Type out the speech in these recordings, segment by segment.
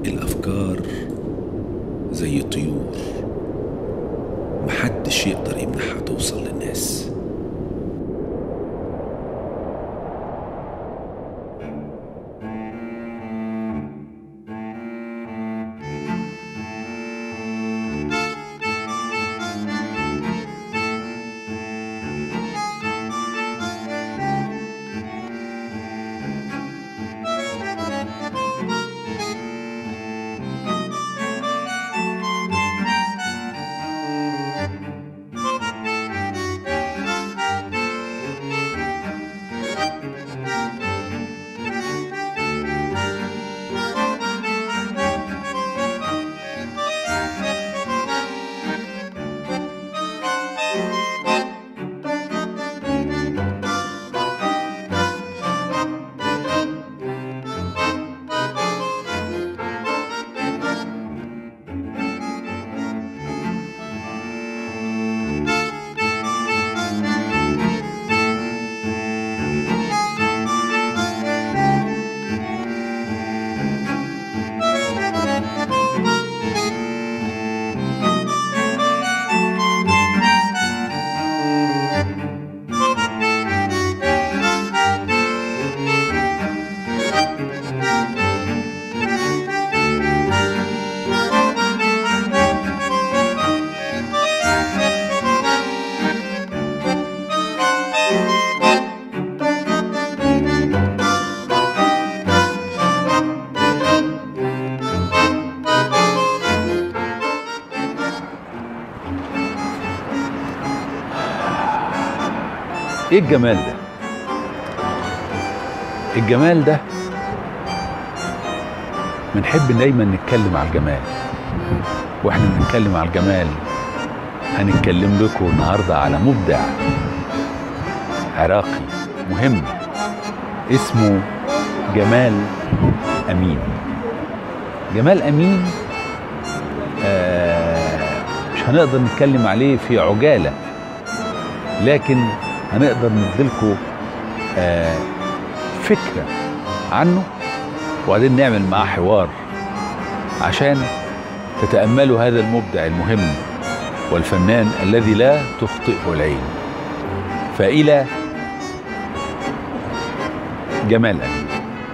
الأفكار زي الطيور محدش يقدر يمنعها توصل للناس ايه الجمال ده الجمال ده بنحب دايما نتكلم على الجمال واحنا بنتكلم على الجمال هنتكلم لكم النهارده على مبدع عراقي مهم اسمه جمال امين جمال امين آه مش هنقدر نتكلم عليه في عجاله لكن هنقدر نديلكم آه فكره عنه وبعدين نعمل معاه حوار عشان تتاملوا هذا المبدع المهم والفنان الذي لا تخطئه العين فالى جمال امين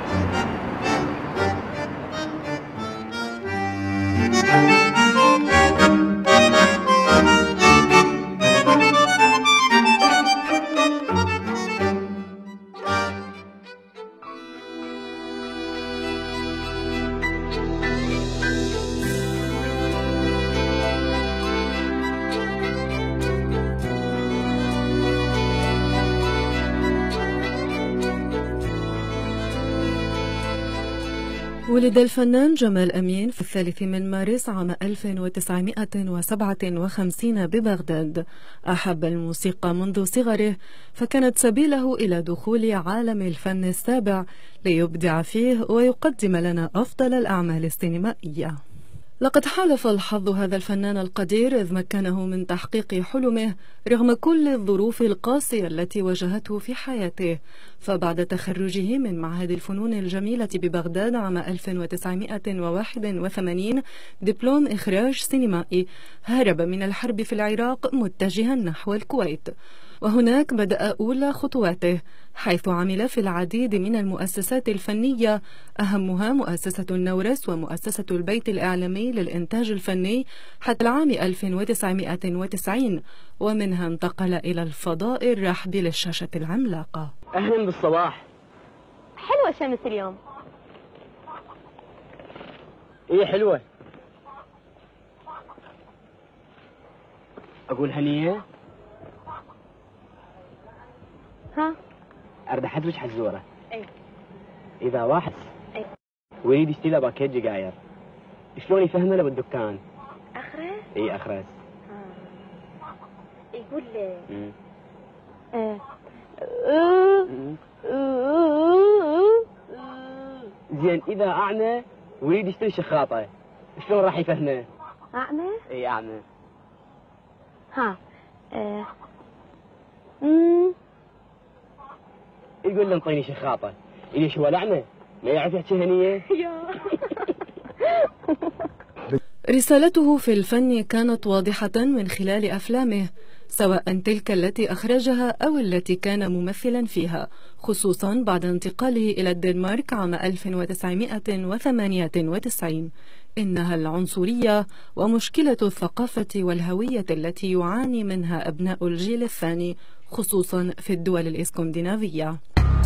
ولد الفنان جمال أمين في الثالث من مارس عام 1957 ببغداد أحب الموسيقى منذ صغره فكانت سبيله إلى دخول عالم الفن السابع ليبدع فيه ويقدم لنا أفضل الأعمال السينمائية لقد حالف الحظ هذا الفنان القدير إذ مكنه من تحقيق حلمه رغم كل الظروف القاسية التي واجهته في حياته فبعد تخرجه من معهد الفنون الجميلة ببغداد عام 1981 دبلوم إخراج سينمائي هرب من الحرب في العراق متجها نحو الكويت وهناك بدأ أولى خطواته حيث عمل في العديد من المؤسسات الفنية أهمها مؤسسة النورس ومؤسسة البيت الإعلامي للإنتاج الفني حتى العام 1990 ومنها انتقل إلى الفضاء الرحب للشاشة العملاقة أهلا بالصباح حلوة شمس اليوم إيه حلوة أقول هنية ها أريد أحدث حزورة أي إذا واحد أي. ويريد يشتري له باكيت جقاير شلون يفهمه له بالدكان؟ أخرس إي أخرس ها. يقول لي مم. آه. مم. زين إذا أعمى ويريد يشتري شخاطة شلون راح يفهمه؟ أعمى إي أعمى ها آه. مم. يقول له انطيني شخاطة ليش هو الأعمى؟ ما يعرف يحكي هنية؟ يا رسالته في الفن كانت واضحة من خلال أفلامه سواء تلك التي أخرجها أو التي كان ممثلا فيها خصوصا بعد انتقاله إلى الدنمارك عام 1998 إنها العنصرية ومشكلة الثقافة والهوية التي يعاني منها أبناء الجيل الثاني خصوصا في الدول الإسكندنافية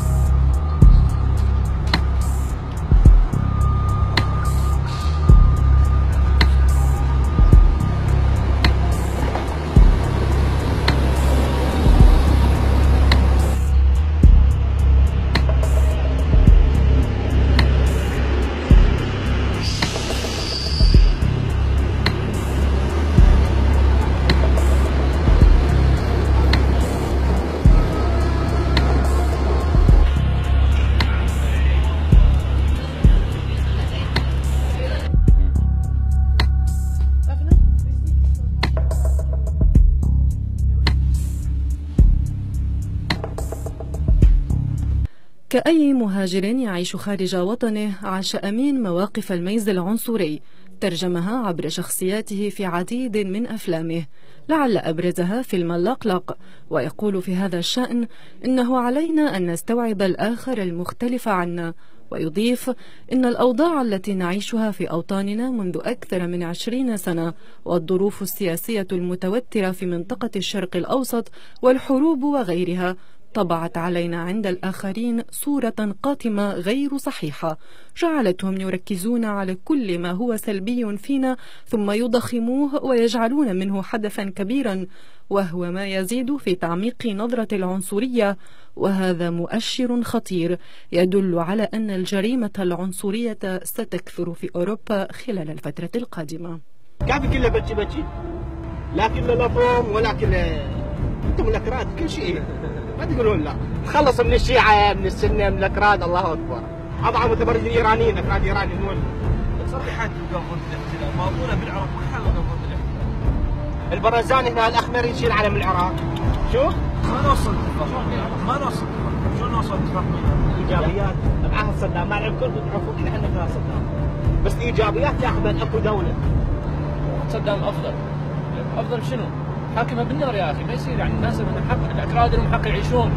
كأي مهاجر يعيش خارج وطنه عاش أمين مواقف الميز العنصري ترجمها عبر شخصياته في عديد من أفلامه لعل أبرزها فيلم اللقلق ويقول في هذا الشأن إنه علينا أن نستوعب الآخر المختلف عنا ويضيف إن الأوضاع التي نعيشها في أوطاننا منذ أكثر من عشرين سنة والظروف السياسية المتوترة في منطقة الشرق الأوسط والحروب وغيرها طبعت علينا عند الآخرين صورة قاتمة غير صحيحة جعلتهم يركزون على كل ما هو سلبي فينا ثم يضخموه ويجعلون منه حدثا كبيرا وهو ما يزيد في تعميق نظرة العنصرية وهذا مؤشر خطير يدل على أن الجريمة العنصرية ستكثر في أوروبا خلال الفترة القادمة كافي كله بتشي بتشي لا كله لطم ولا كله انتم الاكراد كل شيء ما تقولون لا تخلص من الشيعة من السنة من الاكراد الله اكبر اضعف متبرج الايرانيين اكراد ايراني مول تصريحات يقاومون الاحتلال ماضونا بالعراق ما حاولوا يقاومون الاحتلال البرزان هنا الاحمر يشيل علم العراق شوف ما نوصل اتفاق ما نوصل اتفاق شلون نوصل اتفاق ايجابيات بعهد صدام ما نعرف كلكم تعرفون ان احنا فيها صدام بس الايجابيات يا احمد اكو دوله صدام افضل افضل شنو؟ حاكمها بالنار يا اخي ما يصير يعني الناس من حق الاكراد لهم حق يعيشون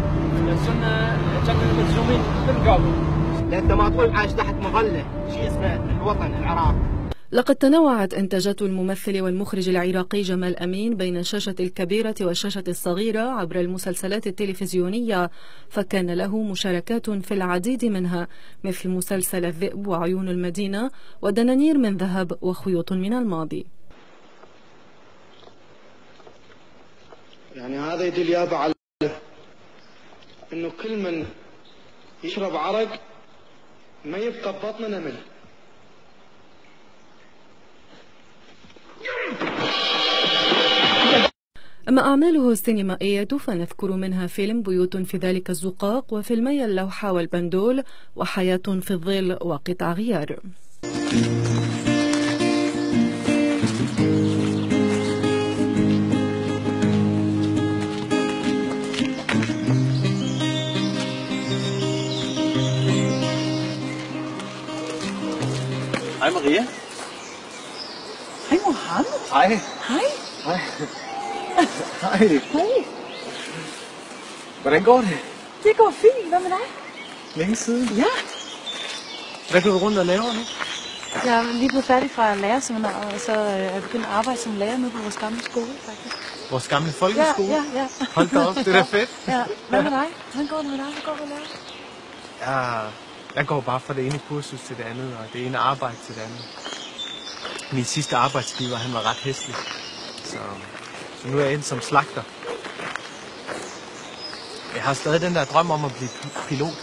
السنه كانوا ملزومين بالقابل لان ما طول عايش تحت مظله شيء اسمه الوطن العراق لقد تنوعت إنتاجات الممثل والمخرج العراقي جمال أمين بين الشاشة الكبيرة والشاشة الصغيرة عبر المسلسلات التلفزيونية فكان له مشاركات في العديد منها مثل مسلسل الذئب وعيون المدينة ودنانير من ذهب وخيوط من الماضي يعني هذا يدل يابا على انه كل من يشرب عرق ما يبقى ببطنه نمل أما أعماله السينمائية فنذكر منها فيلم بيوت في ذلك الزقاق وفيلمي اللوحة والبندول وحياة في الظل وقطع غيار Hej Maria. Hej Mohammed. Hej. Hej. Hej. Hej. Hej. Hvordan går det? Det går fint. Hvad med dig? Længe siden. Ja. Hvad går du rundt og laver nu? Jeg er lige blevet færdig fra lærerseminaret, og så øh, er jeg begyndt at arbejde som lærer nu på vores gamle skole, faktisk. Vores gamle Ja, folkeskole. ja, ja. Hold da op, det er da fedt. Ja. Hvad med dig? Hvordan går det med dig? Hvad går det med dig? Jeg, jeg går bare fra det ene kursus til det andet, og det ene arbejde til det andet. Min sidste arbejdsgiver, han var ret hæslig. Så, så nu er jeg endt som slagter. Jeg har stadig den der drøm om at blive pi- pilot.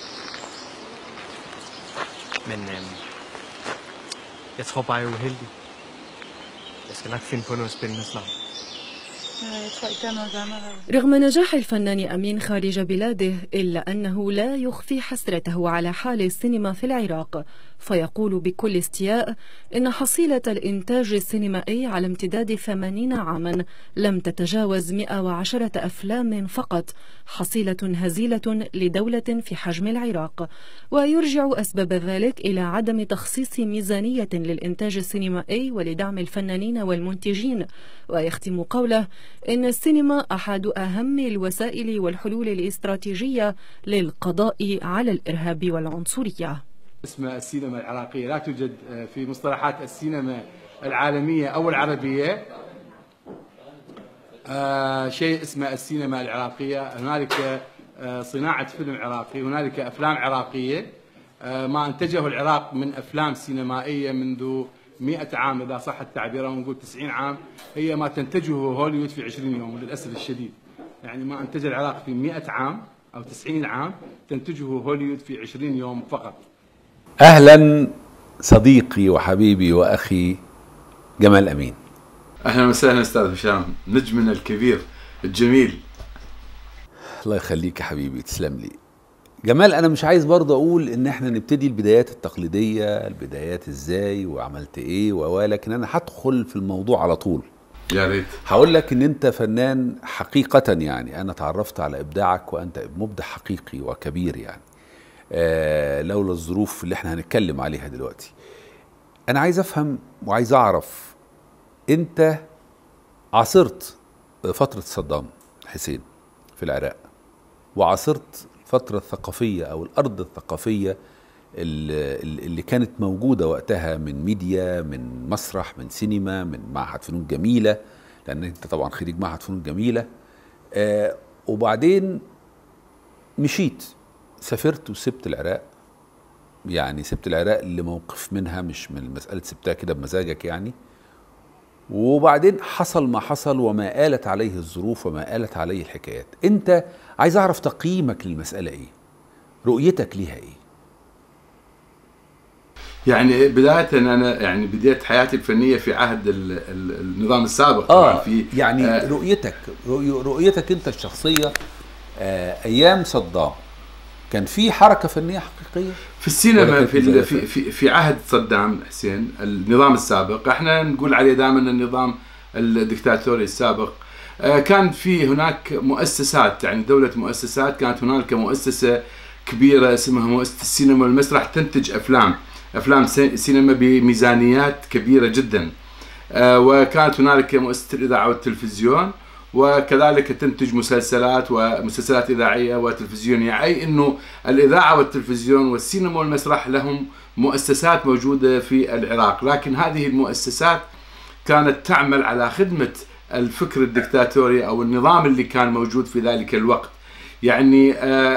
Men øhm, jeg tror bare, jeg er uheldig. Jeg skal nok finde på noget spændende snart. Ja, Jeg tror ikke, der er noget at gøre med det. رغم نجاح الفنان أمين خارج بلاده إلا أنه لا يخفي حسرته على حال السينما في العراق فيقول بكل استياء إن حصيلة الإنتاج السينمائي على امتداد 80 عاما لم تتجاوز 110 أفلام فقط حصيلة هزيلة لدولة في حجم العراق ويرجع أسباب ذلك إلى عدم تخصيص ميزانية للإنتاج السينمائي ولدعم الفنانين والمنتجين ويختم قوله إن السينما أحد أهم الوسائل والحلول الاستراتيجية للقضاء على الإرهاب والعنصرية اسمها السينما العراقية لا توجد في مصطلحات السينما العالمية أو العربية آه شيء اسمه السينما العراقية هنالك آه صناعة فيلم عراقي هنالك أفلام عراقية آه ما أنتجه العراق من أفلام سينمائية منذ 100 عام إذا صح التعبير أو نقول 90 عام هي ما تنتجه هوليوود في 20 يوم للأسف الشديد يعني ما أنتج العراق في 100 عام أو 90 عام تنتجه هوليوود في 20 يوم فقط اهلا صديقي وحبيبي واخي جمال امين اهلا وسهلا استاذ هشام نجمنا الكبير الجميل الله يخليك يا حبيبي تسلم لي جمال انا مش عايز برضه اقول ان احنا نبتدي البدايات التقليديه البدايات ازاي وعملت ايه و لكن انا هدخل في الموضوع على طول يا ريت هقول لك ان انت فنان حقيقه يعني انا تعرفت على ابداعك وانت مبدع حقيقي وكبير يعني آه لولا الظروف اللي احنا هنتكلم عليها دلوقتي انا عايز افهم وعايز اعرف انت عاصرت فترة صدام حسين في العراق وعاصرت الفترة الثقافية او الارض الثقافية اللي, اللي كانت موجودة وقتها من ميديا من مسرح من سينما من معهد فنون جميلة لان انت طبعا خريج معهد فنون جميلة آه وبعدين مشيت سافرت وسبت العراق يعني سبت العراق لموقف منها مش من مسألة سبتها كده بمزاجك يعني وبعدين حصل ما حصل وما آلت عليه الظروف وما آلت عليه الحكايات انت عايز اعرف تقييمك للمسألة ايه رؤيتك ليها ايه يعني بداية أنا يعني بديت حياتي الفنية في عهد ال ال النظام السابق آه في يعني آه رؤيتك رؤيتك أنت الشخصية آه أيام صدام كان في حركه فنيه حقيقيه في السينما في في في, في عهد صدام حسين النظام السابق احنا نقول عليه دائما النظام الدكتاتوري السابق كان في هناك مؤسسات يعني دوله مؤسسات كانت هناك مؤسسه كبيره اسمها مؤسسه السينما والمسرح تنتج افلام افلام سينما بميزانيات كبيره جدا وكانت هنالك مؤسسه الاذاعه والتلفزيون وكذلك تنتج مسلسلات ومسلسلات إذاعية وتلفزيونية أي أنه الإذاعة والتلفزيون والسينما والمسرح لهم مؤسسات موجودة في العراق لكن هذه المؤسسات كانت تعمل على خدمة الفكر الدكتاتوري أو النظام اللي كان موجود في ذلك الوقت يعني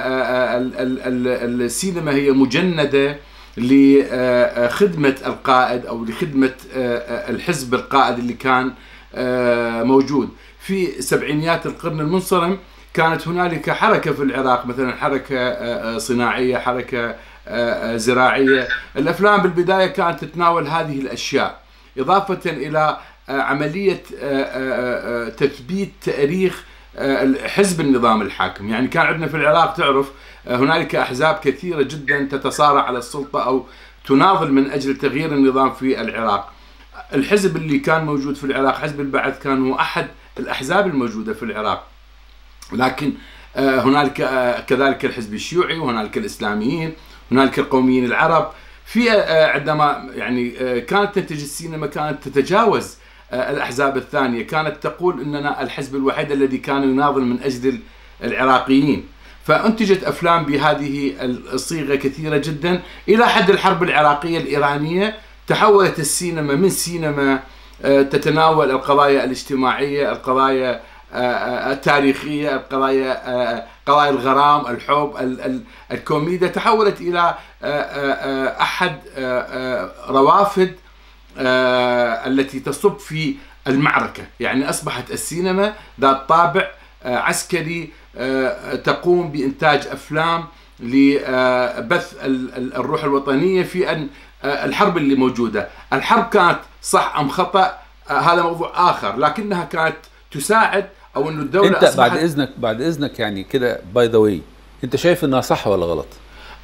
السينما هي مجندة لخدمة القائد أو لخدمة الحزب القائد اللي كان موجود في سبعينيات القرن المنصرم كانت هنالك حركة في العراق مثلا حركة صناعية حركة زراعية الأفلام بالبداية كانت تتناول هذه الأشياء إضافة إلى عملية تثبيت تاريخ حزب النظام الحاكم يعني كان عندنا في العراق تعرف هنالك أحزاب كثيرة جدا تتصارع على السلطة أو تناضل من أجل تغيير النظام في العراق الحزب اللي كان موجود في العراق حزب البعث كان هو أحد الأحزاب الموجودة في العراق لكن هنالك كذلك الحزب الشيوعي وهنالك الإسلاميين هنالك القوميين العرب في عندما يعني كانت تنتج السينما كانت تتجاوز الأحزاب الثانية كانت تقول أننا الحزب الوحيد الذي كان يناضل من أجل العراقيين فأنتجت أفلام بهذه الصيغة كثيرة جدا إلى حد الحرب العراقية الإيرانية تحولت السينما من سينما تتناول القضايا الاجتماعية القضايا التاريخية القضايا قضايا الغرام الحب الكوميديا تحولت إلى أحد روافد التي تصب في المعركة يعني أصبحت السينما ذات طابع عسكري تقوم بإنتاج أفلام لبث الروح الوطنية في أن الحرب اللي موجودة الحرب كانت صح أم خطأ هذا موضوع آخر لكنها كانت تساعد أو أنه الدولة أنت بعد إذنك بعد إذنك يعني كده باي ذا واي أنت شايف أنها صح ولا غلط؟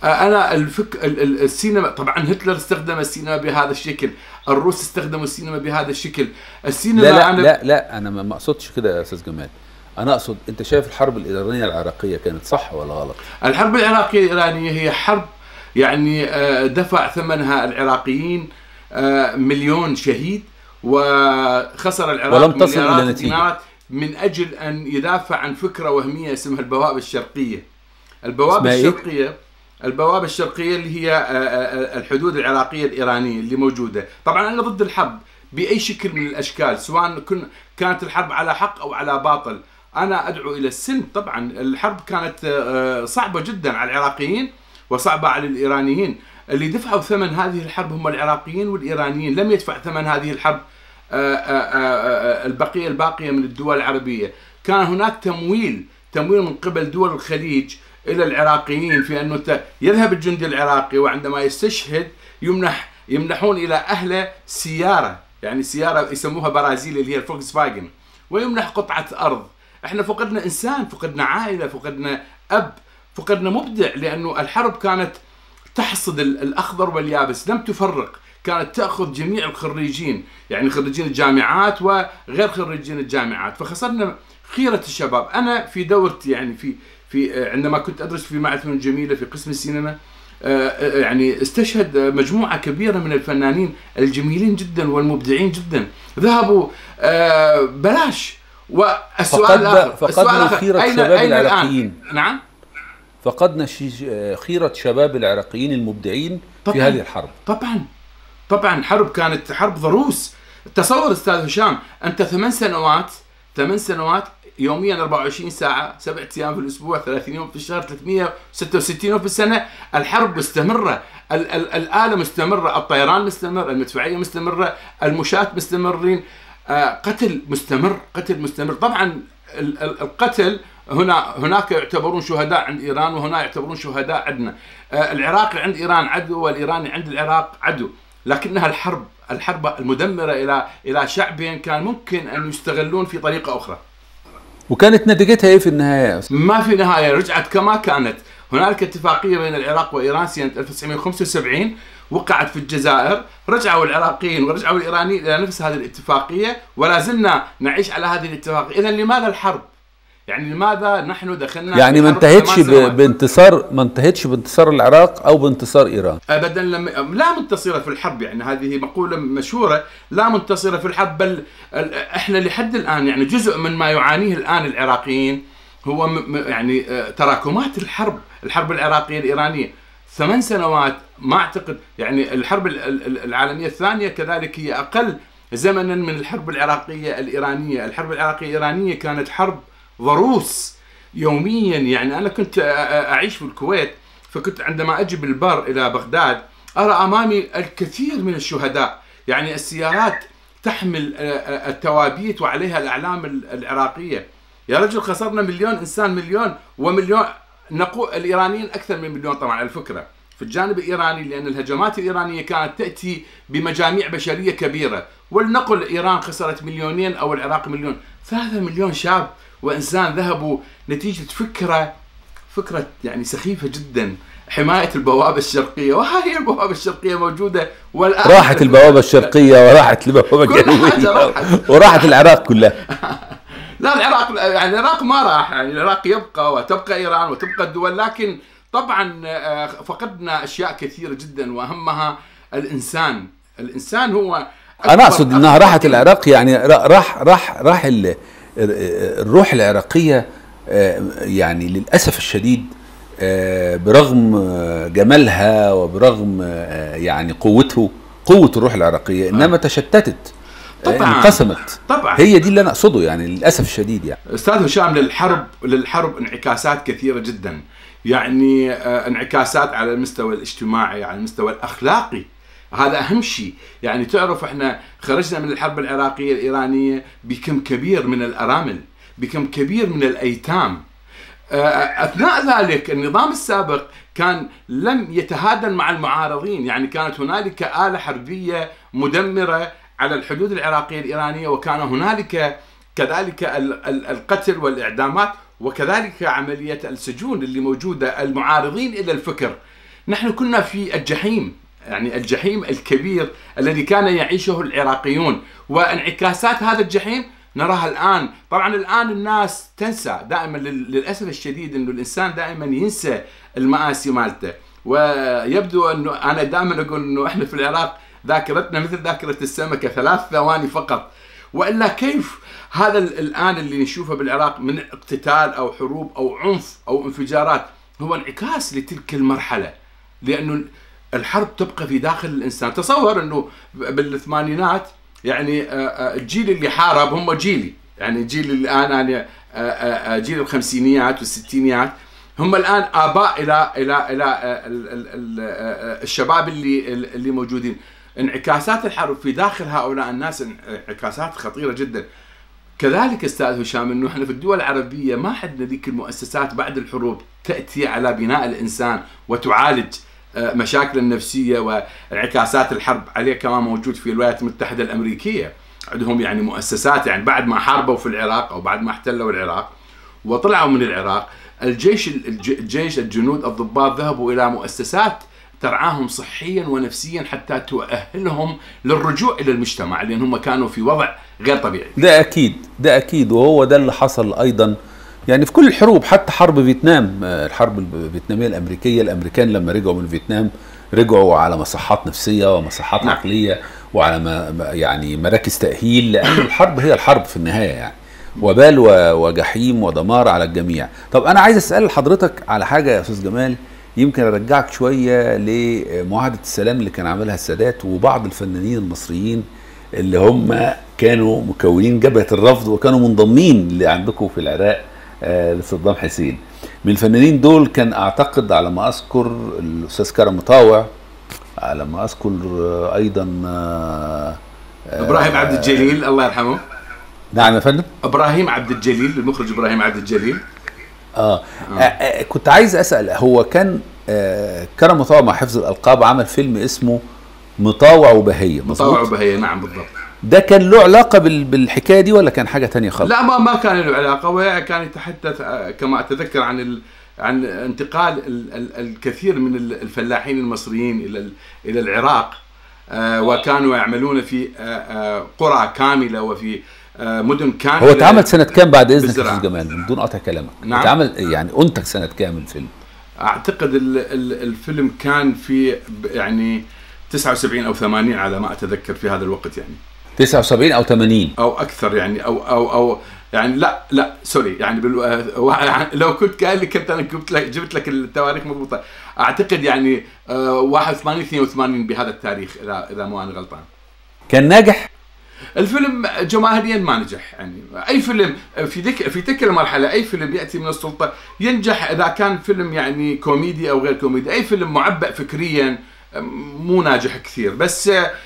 آه، انا الفك ال- ال- السينما طبعا هتلر استخدم السينما بهذا الشكل الروس استخدموا السينما بهذا الشكل السينما لا لا أنا لا لا انا ما ما اقصدش كده يا استاذ جمال انا اقصد انت شايف الحرب الايرانيه العراقيه كانت صح ولا غلط؟ الحرب العراقية الإيرانية هي حرب يعني آه، دفع ثمنها العراقيين آه، مليون شهيد وخسر العراق ولم تصل إلى مليارات نتيجة. الدينارات من أجل أن يدافع عن فكرة وهمية اسمها البوابة الشرقية البوابة اسمها إيه؟ الشرقية البوابة الشرقية اللي هي آه، آه، الحدود العراقية الإيرانية اللي موجودة طبعا أنا ضد الحرب بأي شكل من الأشكال سواء كن كانت الحرب على حق أو على باطل أنا أدعو إلى السلم طبعا الحرب كانت آه، صعبة جدا على العراقيين وصعبة على الإيرانيين اللي دفعوا ثمن هذه الحرب هم العراقيين والإيرانيين لم يدفع ثمن هذه الحرب آه، آه، آه، آه، البقية الباقية من الدول العربية كان هناك تمويل تمويل من قبل دول الخليج إلى العراقيين في أنه ت- يذهب الجندي العراقي وعندما يستشهد يمنح يمنحون إلى أهله سيارة يعني سيارة يسموها برازيل اللي هي الفولكس فاجن ويمنح قطعة أرض احنا فقدنا إنسان فقدنا عائلة فقدنا أب فقدنا مبدع لأنه الحرب كانت تحصد ال- الأخضر واليابس لم تفرق كانت تأخذ جميع الخريجين يعني خريجين الجامعات وغير خريجين الجامعات فخسرنا خيرة الشباب أنا في دورتي يعني في في آه، عندما كنت أدرس في معهد فنون جميلة في قسم السينما آه، آه، يعني استشهد آه، مجموعة كبيرة من الفنانين الجميلين جدا والمبدعين جدا ذهبوا آه، بلاش والسؤال فقدنا الآخر السؤال فقدنا الآخر خيرة أين شباب أين الآن؟ العراقيين نعم فقدنا شي- خيرة شباب العراقيين المبدعين في طبعاً. هذه الحرب طبعا طبعا حرب كانت حرب ضروس تصور استاذ هشام انت ثمان سنوات ثمان سنوات يوميا 24 ساعة سبعة أيام في الأسبوع 30 يوم في الشهر 366 يوم في السنة الحرب مستمرة ال- ال- الآلة مستمرة الطيران مستمر المدفعية مستمرة المشاة مستمرين آه، قتل مستمر قتل مستمر طبعا ال- ال- القتل هنا هناك يعتبرون شهداء عند ايران وهنا يعتبرون شهداء عندنا آه، العراقي عند ايران عدو والايراني عند العراق عدو لكنها الحرب الحرب المدمره الى الى شعبين كان ممكن ان يستغلون في طريقه اخرى وكانت نتيجتها ايه في النهايه؟ ما في نهايه رجعت كما كانت هنالك اتفاقيه بين العراق وايران سنه 1975 وقعت في الجزائر رجعوا العراقيين ورجعوا الايرانيين الى نفس هذه الاتفاقيه ولا زلنا نعيش على هذه الاتفاقيه اذا لماذا الحرب يعني لماذا نحن دخلنا يعني في ما حرب انتهتش ثمان ب- سنوات؟ بانتصار ما انتهتش بانتصار العراق او بانتصار ايران ابدا لم لا منتصره في الحرب يعني هذه مقوله مشهوره لا منتصره في الحرب بل ال- احنا لحد الان يعني جزء من ما يعانيه الان العراقيين هو م- م- يعني آه، تراكمات الحرب الحرب العراقيه الايرانيه ثمان سنوات ما اعتقد يعني الحرب ال- ال- العالميه الثانيه كذلك هي اقل زمنا من الحرب العراقيه الايرانيه، الحرب العراقيه الايرانيه كانت حرب ضروس يوميا يعني انا كنت أ- أ- اعيش في الكويت فكنت عندما اجي بالبر الى بغداد ارى امامي الكثير من الشهداء يعني السيارات تحمل آه، آه، التوابيت وعليها الاعلام ال- العراقيه يا رجل خسرنا مليون انسان مليون ومليون نقو الايرانيين اكثر من مليون طبعا على الفكره في الجانب الايراني لان الهجمات الايرانيه كانت تاتي بمجاميع بشريه كبيره ولنقل ايران خسرت مليونين او العراق مليون ثلاثة مليون شاب وانسان ذهبوا نتيجه فكره فكره يعني سخيفه جدا حمايه البوابه الشرقيه وهذه البوابه الشرقيه موجوده والان راحت البوابه الشرقيه وراحت البوابه كل حاجة الجنوبيه راحت. وراحت العراق كلها لا العراق يعني العراق ما راح يعني العراق يبقى وتبقى ايران وتبقى الدول لكن طبعا آه، فقدنا اشياء كثيره جدا واهمها الانسان الانسان هو انا اقصد انها أكبر راحت العراق يعني را- راح راح راح ال- الروح العراقيه آه، يعني للاسف الشديد آه، برغم آه، جمالها وبرغم آه، يعني قوته قوه الروح العراقيه انما تشتتت آه، طبعاً. انقسمت طبعا هي دي اللي انا اقصده يعني للاسف الشديد يعني استاذ هشام للحرب للحرب انعكاسات كثيره جدا يعني آه، انعكاسات على المستوى الاجتماعي على المستوى الاخلاقي هذا اهم شيء يعني تعرف احنا خرجنا من الحرب العراقيه الايرانيه بكم كبير من الارامل بكم كبير من الايتام آه، اثناء ذلك النظام السابق كان لم يتهادن مع المعارضين يعني كانت هنالك اله حربيه مدمره على الحدود العراقيه الايرانيه وكان هنالك كذلك ال- ال- القتل والاعدامات وكذلك عمليه السجون اللي موجوده المعارضين الى الفكر نحن كنا في الجحيم يعني الجحيم الكبير الذي كان يعيشه العراقيون وانعكاسات هذا الجحيم نراها الان، طبعا الان الناس تنسى دائما لل- للاسف الشديد انه الانسان دائما ينسى المآسي مالته ويبدو انه انا دائما اقول انه احنا في العراق ذاكرتنا مثل ذاكره السمكه ثلاث ثواني فقط والا كيف هذا ال- الان اللي نشوفه بالعراق من اقتتال او حروب او عنف او انفجارات هو انعكاس لتلك المرحله لانه الحرب تبقى في داخل الانسان تصور انه بالثمانينات يعني آه، آه، الجيل اللي حارب هم جيلي يعني جيل الان انا آه، آه، آه، جيل الخمسينيات والستينيات هم الان اباء الى الى الى آه، ال- ال- ال- آه، الشباب اللي اللي موجودين انعكاسات الحرب في داخل هؤلاء الناس انعكاسات خطيره جدا كذلك استاذ هشام انه احنا في الدول العربيه ما عندنا ذيك المؤسسات بعد الحروب تاتي على بناء الانسان وتعالج آه، مشاكل النفسيه وانعكاسات الحرب عليه كمان موجود في الولايات المتحده الامريكيه عندهم يعني مؤسسات يعني بعد ما حاربوا في العراق او بعد ما احتلوا العراق وطلعوا من العراق الجيش الج- الجيش الجنود الضباط ذهبوا الى مؤسسات ترعاهم صحيا ونفسيا حتى تؤهلهم للرجوع الى المجتمع لان هم كانوا في وضع غير طبيعي. ده اكيد ده اكيد وهو ده اللي حصل ايضا يعني في كل الحروب حتى حرب فيتنام آه، الحرب الفيتناميه الامريكيه الامريكان لما رجعوا من فيتنام رجعوا على مصحات نفسيه ومصحات نعم. عقليه وعلى ما ما- يعني مراكز تاهيل لان الحرب هي الحرب في النهايه يعني وبال و- وجحيم ودمار على الجميع طب انا عايز اسال حضرتك على حاجه يا استاذ جمال يمكن ارجعك شويه لمعاهده السلام اللي كان عاملها السادات وبعض الفنانين المصريين اللي هم كانوا مكونين جبهه الرفض وكانوا منضمين اللي عندكم في العراق آه، لصدام حسين من الفنانين دول كان اعتقد على ما اذكر الاستاذ كرم مطاوع على ما اذكر آه، ايضا آه، آه، ابراهيم عبد الجليل الله يرحمه نعم يا فندم ابراهيم عبد الجليل المخرج ابراهيم عبد الجليل آه. آه. آه. كنت عايز اسال هو كان آه كرم مطاوع مع حفظ الالقاب عمل فيلم اسمه مطاوع وبهيه مظبوط؟ مطاوع وبهيه نعم بالضبط ده كان له علاقه بال... بالحكايه دي ولا كان حاجه تانية خالص لا ما ما كان له علاقه وكان يتحدث آه، كما اتذكر عن ال عن انتقال ال ال الكثير من ال- الفلاحين المصريين الى ال- الى العراق آه، وكانوا يعملون في آه، آه، قرى كامله وفي آه، مدن كامله هو اتعمل سنه كام بعد اذنك يا بالزراعة. استاذ جمال من دون قطع كلامك نعم. اتعمل يعني انتج سنه كام الفيلم اعتقد ال ال الفيلم كان في ب- يعني 79 او 80 على ما اتذكر في هذا الوقت يعني 79 او 80 او اكثر يعني او او او يعني لا لا سوري يعني بال آه، لو كنت قال لي كنت انا جبت لك جبت لك التواريخ مضبوطه اعتقد يعني آه، 81 82 بهذا التاريخ اذا اذا مو انا غلطان كان ناجح الفيلم جماهيريا ما نجح يعني اي فيلم في ذيك في تلك المرحله اي فيلم ياتي من السلطه ينجح اذا كان فيلم يعني كوميدي او غير كوميدي اي فيلم معبأ فكريا مو ناجح كثير بس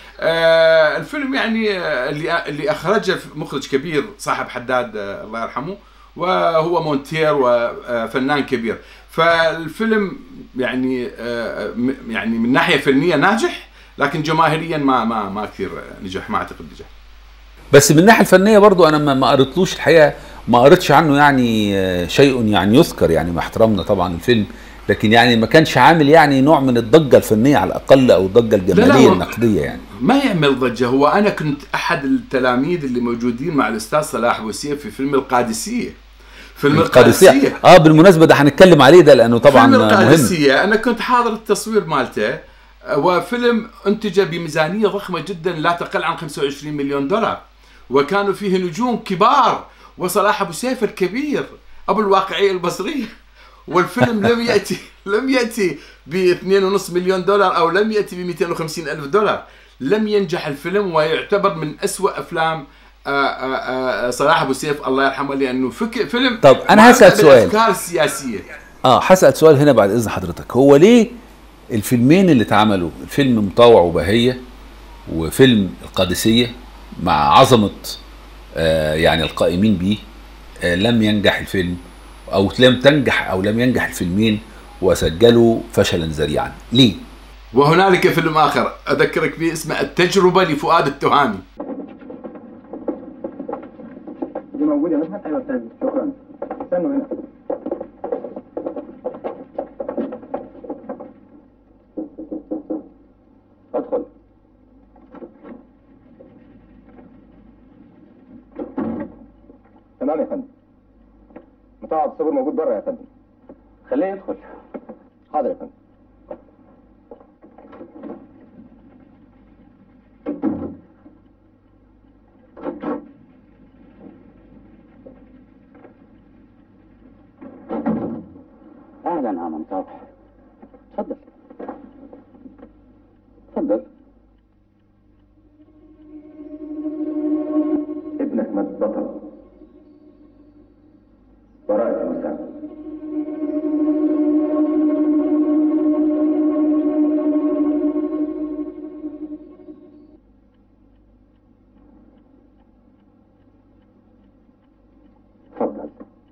آه، الفيلم يعني آه، اللي اللي اخرجه مخرج كبير صاحب حداد آه، الله يرحمه وهو مونتير وفنان كبير فالفيلم يعني آه، م- يعني من ناحيه فنيه ناجح لكن جماهيريا ما ما ما كثير نجح ما اعتقد نجح بس من الناحيه الفنيه برضو انا ما ما قريتلوش الحقيقه ما قريتش عنه يعني آه، شيء يعني يذكر يعني مع احترامنا طبعا الفيلم لكن يعني ما كانش عامل يعني نوع من الضجه الفنيه على الاقل او الضجه الجماليه هو- النقديه يعني ما يعمل ضجه هو انا كنت احد التلاميذ اللي موجودين مع الاستاذ صلاح بوسيف في فيلم القادسيه فيلم القادسيه اه بالمناسبه ده هنتكلم عليه ده لانه طبعا فيلم مهم القادسيه انا كنت حاضر التصوير مالته وفيلم انتج بميزانيه ضخمه جدا لا تقل عن 25 مليون دولار وكانوا فيه نجوم كبار وصلاح ابو سيف الكبير ابو الواقعيه البصريه والفيلم لم ياتي لم ياتي ب 2.5 مليون دولار او لم ياتي ب 250 الف دولار لم ينجح الفيلم ويعتبر من أسوأ افلام آه، آه، آه، صلاح ابو سيف الله يرحمه لانه فك فيلم طب أنا هسأل معبأ سؤال. بالافكار السياسيه اه هسال سؤال هنا بعد اذن حضرتك هو ليه الفيلمين اللي اتعملوا فيلم مطاوع وبهيه وفيلم القادسيه مع عظمه آه يعني القائمين بيه آه لم ينجح الفيلم او لم تنجح او لم ينجح الفيلمين وسجلوا فشلا ذريعا ليه وهنالك فيلم اخر اذكرك به اسمه التجربه لفؤاد التهامي دي موجودة مثلا ايوه استاذ شكرا استنوا هنا تمام يا فندم مطاعم الصبر موجود بره يا فندم خليه يدخل حاضر يا فندم اهلا يا عم صالح اتفضل اتفضل ابنك مات بطل براءة المساعدة اتفضل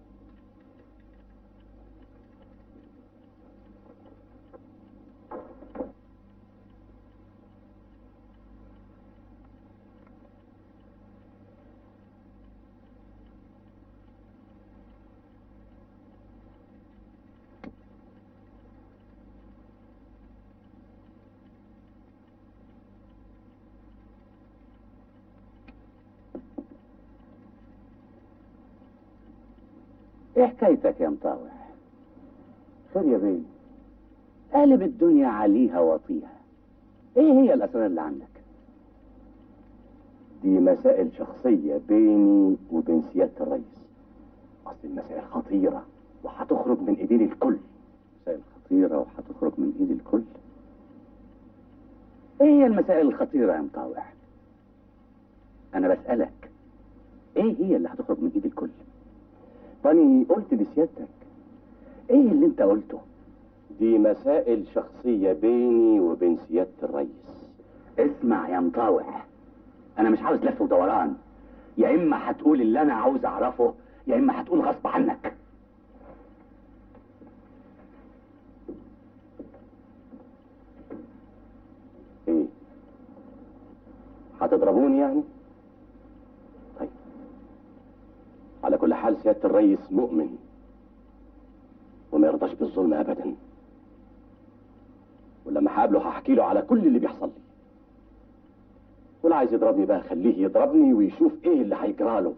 ايه حكايتك يا مطاوع خير يا بيه قالب الدنيا عليها وطيها ايه هي الاسرار اللي عندك دي مسائل شخصية بيني وبين سيادة الرئيس أصل المسائل خطيرة وهتخرج من إيدين الكل مسائل خطيرة وهتخرج من ايد الكل ايه هي المسائل الخطيرة يا مطاوع انا بسألك ايه هي اللي هتخرج من ايد الكل فاني قلت لسيادتك ايه اللي انت قلته دي مسائل شخصية بيني وبين سيادة الرئيس اسمع يا مطاوع انا مش عاوز لف ودوران يا اما هتقول اللي انا عاوز اعرفه يا اما هتقول غصب عنك ايه هتضربوني يعني طيب على كل حال سيادة الرئيس مؤمن وما يرضاش بالظلم ابدا ولما هقابله هحكي له على كل اللي بيحصل لي واللي عايز يضربني بقى خليه يضربني ويشوف ايه اللي هيجرى له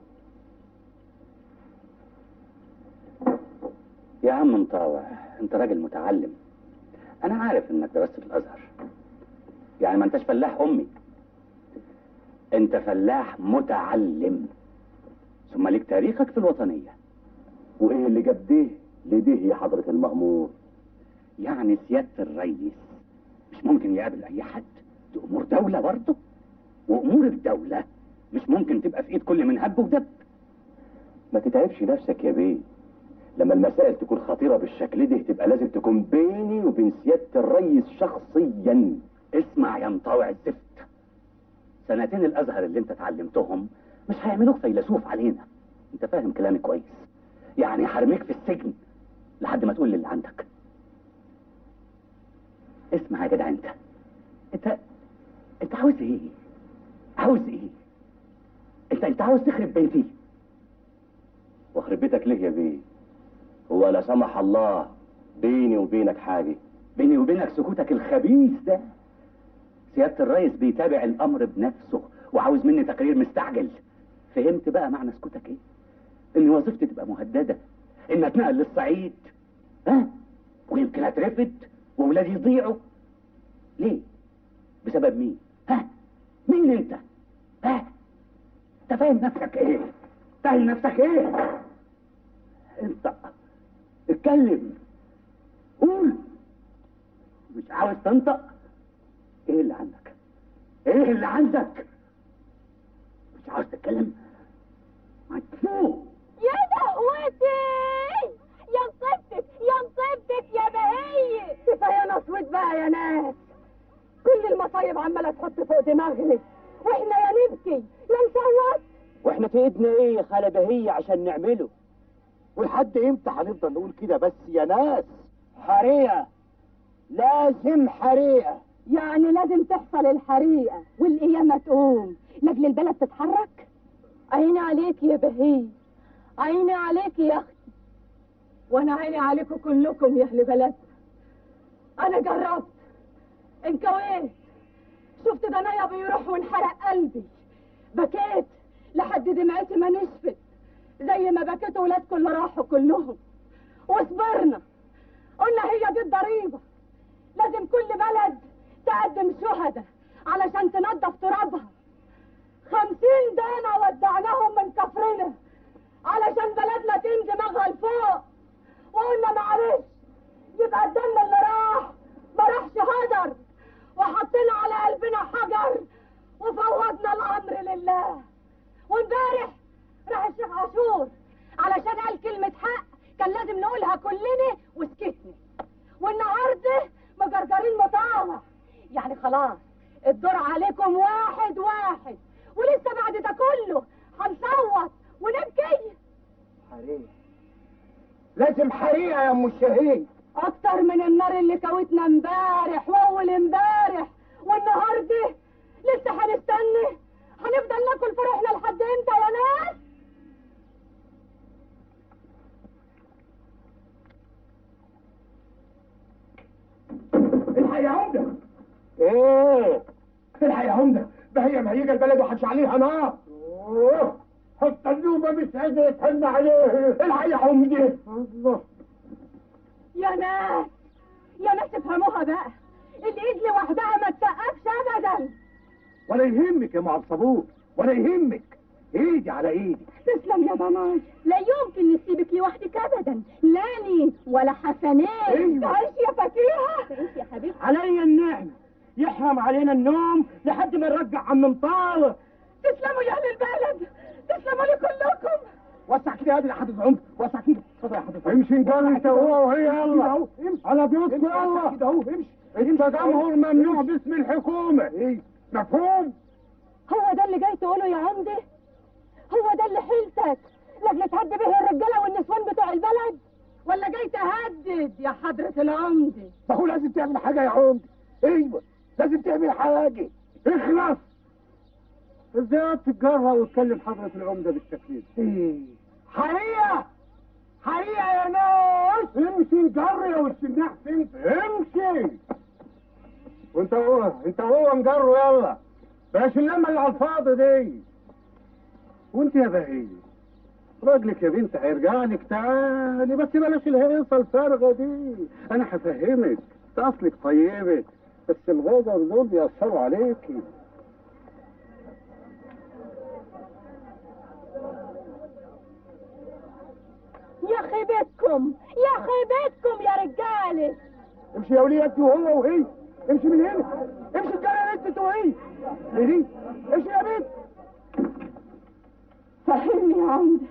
يا عم مطاوع انت راجل متعلم انا عارف انك درست في الازهر يعني ما انتش فلاح امي انت فلاح متعلم ثم ليك تاريخك في الوطنيه وايه اللي جاب ده لده يا حضرة المأمور يعني سياده الرئيس مش ممكن يقابل اي حد دي امور دوله برضه وامور الدوله مش ممكن تبقى في ايد كل من هب ودب ما تتعبش نفسك يا بيه لما المسائل تكون خطيرة بالشكل ده تبقى لازم تكون بيني وبين سيادة الرئيس شخصيا اسمع يا مطاوع الزفت سنتين الازهر اللي انت اتعلمتهم مش هيعملوك فيلسوف علينا انت فاهم كلامي كويس يعني هرميك في السجن لحد ما تقول لي اللي عندك اسمع يا جدع انت انت انت عاوز ايه عاوز ايه انت انت عاوز تخرب بيتي واخرب بيتك ليه يا بيه هو لا سمح الله بيني وبينك حاجة بيني وبينك سكوتك الخبيث ده سيادة الرئيس بيتابع الأمر بنفسه وعاوز مني تقرير مستعجل فهمت بقى معنى سكوتك ايه؟ إن وظيفتي تبقى مهددة إن أتنقل للصعيد ها؟ ويمكن أترفد وولادي يضيعوا ليه؟ بسبب مين؟ ها؟ مين أنت؟ ها؟ أنت فاهم نفسك إيه؟ فاهم نفسك إيه؟ أنت اتكلم قول مش عاوز تنطق ايه اللي عندك ايه اللي عندك مش عاوز تتكلم مدفوع يا دهوتي يا مصيبتك يا مصيبتك يا بهية كفاية نصوت بقى يا ناس كل المصايب عمالة تحط فوق دماغنا واحنا يا نبكي يا نصوت واحنا في ايدنا ايه يا خالة بهية عشان نعمله ولحد امتى هنفضل نقول كده بس يا ناس حريقة لازم حريقة يعني لازم تحصل الحريقة والقيامة تقوم لاجل البلد تتحرك عيني عليك يا بهي عيني عليك يا اختي وانا عيني عليكم كلكم يا اهل بلدنا انا جربت انكويت شفت ضنايا بيروح وانحرق قلبي بكيت لحد دمعتي ما نشفت زي ما بكيتوا ولادكم اللي راحوا كلهم وصبرنا قلنا هي دي الضريبة لازم كل بلد تقدم شهداء علشان تنظف ترابها خمسين دانة ودعناهم من كفرنا علشان بلدنا تنجي دماغها لفوق وقلنا معلش يبقى الدم اللي راح ما راحش هدر وحطينا على قلبنا حجر وفوضنا الامر لله وامبارح راح الشيخ عاشور علشان قال كلمة حق كان لازم نقولها كلنا وسكتنا والنهارده مجرجرين مطاوع يعني خلاص الدور عليكم واحد واحد ولسه بعد ده كله هنصوت ونبكي حريقة لازم حريقة يا ام الشهيد اكتر من النار اللي كوتنا امبارح واول امبارح والنهارده لسه هنستنى هنفضل ناكل فرحنا لحد امتى يا ناس الحق يا عمدة ايه الحق يا عمدة ده هي مهيجة البلد وحش عليها نار اوه حط النوبة مش عايزة يتهنى عليه الحق يا عمدة الله يا ناس يا ناس افهموها بقى الايد لوحدها ما تسقفش ابدا ولا يهمك يا معصبوك ولا يهمك ايدي على ايدي تسلم يا ضناي لا يمكن نسيبك لوحدك ابدا لا لي ولا حسنين أيوة. تعيش يا فكيهة تعيش يا حبيبتي علي النعمة يحرم علينا النوم لحد ما نرجع عم مطاوع تسلموا يا اهل البلد تسلموا لي كلكم وسع كده يا ابني حافظ عمر وسع كده اتفضل يا حافظ امشي نجري انت وهو وهي يلا على بيوتكم يلا كده اهو امشي انت جمهور ممنوع باسم الحكومة ايه مفهوم هو ده اللي جاي تقوله يا عمدة هو ده اللي حيلتك لاجل تهد به الرجاله والنسوان بتوع البلد ولا جاي تهدد يا حضرة العمدة ما هو لازم تعمل حاجة يا عمدة ايوه لازم تعمل حاجة اخلص ازاي تتجرأ وتكلم حضرة العمدة بالشكل ده؟ ايه حريقة حريقة يا ناس امشي نجري يا والسماح انت امشي وانت هو انت هو نجروا يلا بلاش اللمة اللي على الفاضي دي وانت يا بهية راجلك يا بنت هيرجع لك تاني بس بلاش الهيصة الفارغة دي انا هفهمك انت اصلك طيبة بس الغدر دول بيأثروا عليكي يا خيبتكم يا خيبتكم يا رجاله امشي يا وليه انت وهو وهي امشي من هنا امشي الجايه انت وهي ايه امشي يا بنت فهمني يا عمدة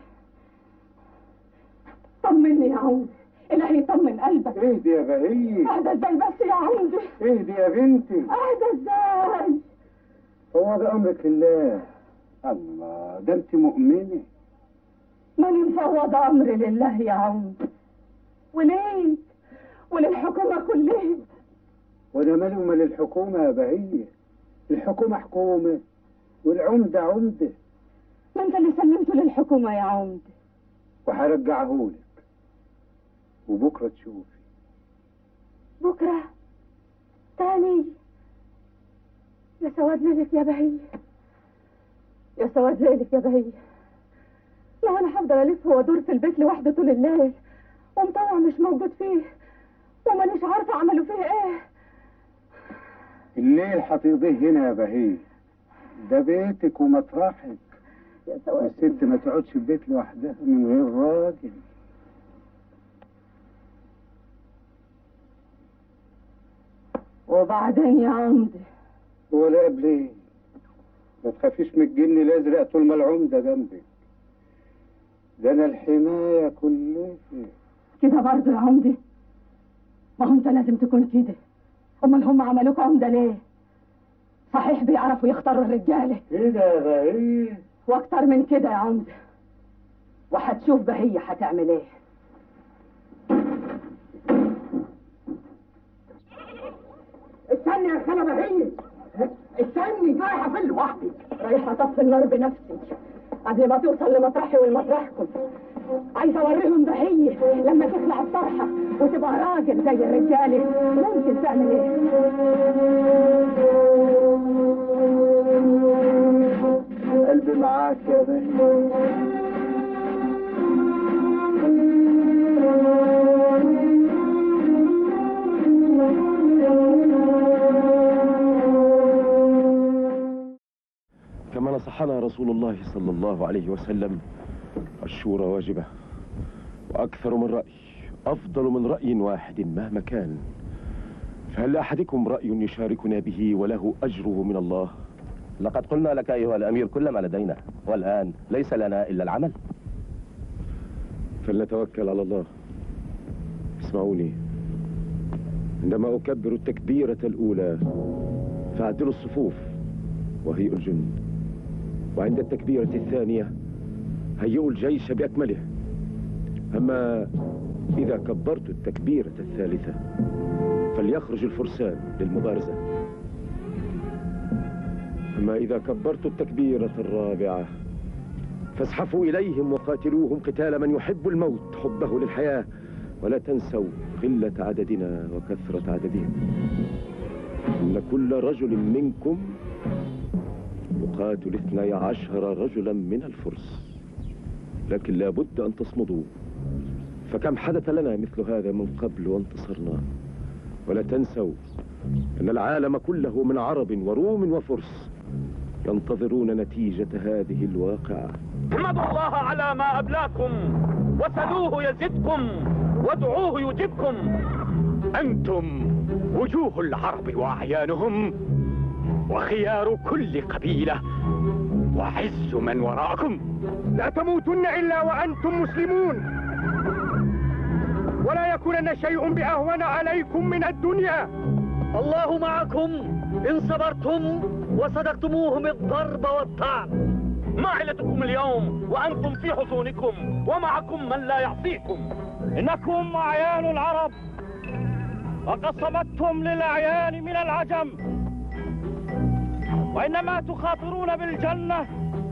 طمني يا عمدة الهي يطمن قلبك اهدي يا بهية اهدى ازاي بس يا عمدة اهدي يا بنتي اهدى ازاي هو ده امرك لله الله ده انت مؤمنه ماني مفوضة امري لله يا عمدة وليك وللحكومة كلها وانا مالي ومال الحكومه يا بهية الحكومه حكومه والعمده عمده ما انت اللي سلمته للحكومة يا عمدة وهرجعهولك وبكره تشوفي بكرة تاني يا سواد ليلك يا بهية يا سواد ليلك يا بهية لو انا هفضل الف وادور في البيت لوحدي طول الليل ومطوع مش موجود فيه ومانيش عارفة اعمله فيه ايه الليل هتقضيه هنا يا بهية ده بيتك ومطرحك يا سواد والست ما تقعدش في البيت لوحدها من غير راجل وبعدين يا عمدة ولا قبليه ما تخافيش من الجن الازرق طول ما العمده جنبك ده انا الحمايه كلها كده برضه يا عمدة ما هو انت لازم تكون كده امال هم عملوك عمدة ليه صحيح بيعرفوا يختاروا الرجالة كده يا بهية واكتر من كده يا عمدة وهتشوف بهية هتعمل ايه استني يا خالة بهية استني رايحة فين لوحدي رايحة اطفي النار بنفسي قبل ما توصل لمطرحي ولمطرحكم عايزة اوريهم بهية لما تخلع الطرحة وتبقى راجل زي الرجالة ممكن تعمل ايه قلبي معاك يا بهية نصحنا رسول الله صلى الله عليه وسلم الشورى واجبة وأكثر من رأي أفضل من رأي واحد مهما كان فهل لأحدكم رأي يشاركنا به وله أجره من الله لقد قلنا لك أيها الأمير كل ما لدينا والآن ليس لنا إلا العمل فلنتوكل على الله اسمعوني عندما أكبر التكبيرة الأولى فاعدلوا الصفوف وهيئوا الجند وعند التكبيرة الثانية هيئوا الجيش بأكمله أما إذا كبرت التكبيرة الثالثة فليخرج الفرسان للمبارزة أما إذا كبرت التكبيرة الرابعة فازحفوا إليهم وقاتلوهم قتال من يحب الموت حبه للحياة ولا تنسوا قلة عددنا وكثرة عددهم إن كل رجل منكم يقاتل اثني عشر رجلا من الفرس لكن لابد أن تصمدوا فكم حدث لنا مثل هذا من قبل وانتصرنا ولا تنسوا أن العالم كله من عرب وروم وفرس ينتظرون نتيجة هذه الواقعة احمدوا الله على ما أبلاكم وسلوه يزدكم وادعوه يجبكم أنتم وجوه العرب وأعيانهم وخيار كل قبيلة وعز من وراءكم لا تموتن إلا وأنتم مسلمون ولا يكونن شيء بأهون عليكم من الدنيا الله معكم إن صبرتم وصدقتموهم الضرب والطعن ما علتكم اليوم وأنتم في حصونكم ومعكم من لا يعصيكم إنكم أعيان العرب وقد صمتم للأعيان من العجم وإنما تخاطرون بالجنة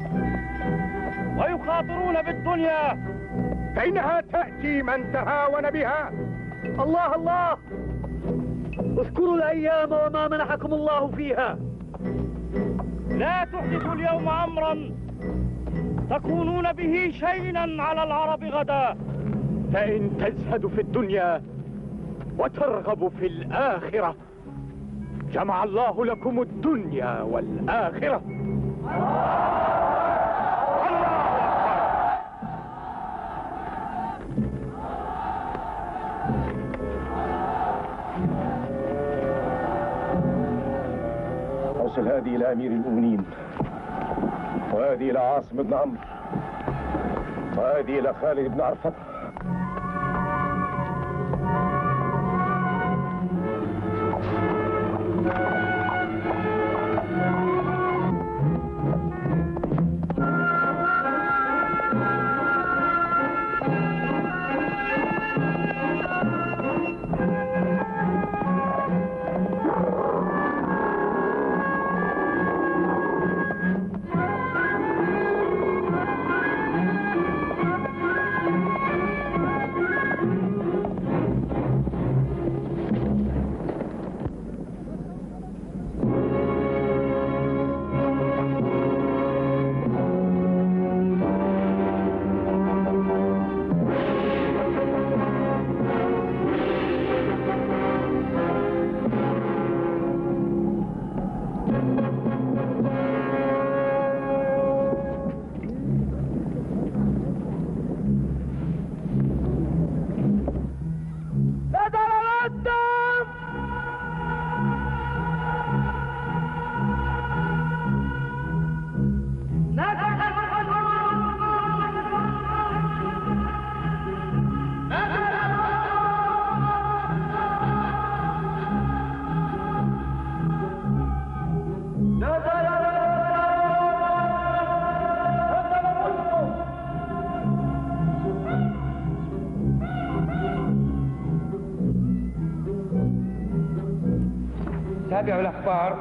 ويخاطرون بالدنيا فإنها تأتي من تهاون بها الله الله اذكروا الأيام وما منحكم الله فيها لا تحدثوا اليوم أمرا تكونون به شينا على العرب غدا فإن تزهدوا في الدنيا وترغبوا في الآخرة جمع الله لكم الدنيا والآخرة أرسل هذه إلى أمير المؤمنين وهذه إلى عاصم بن عمرو وهذه إلى خالد بن عرفة بدل الدم تابعوا الأخبار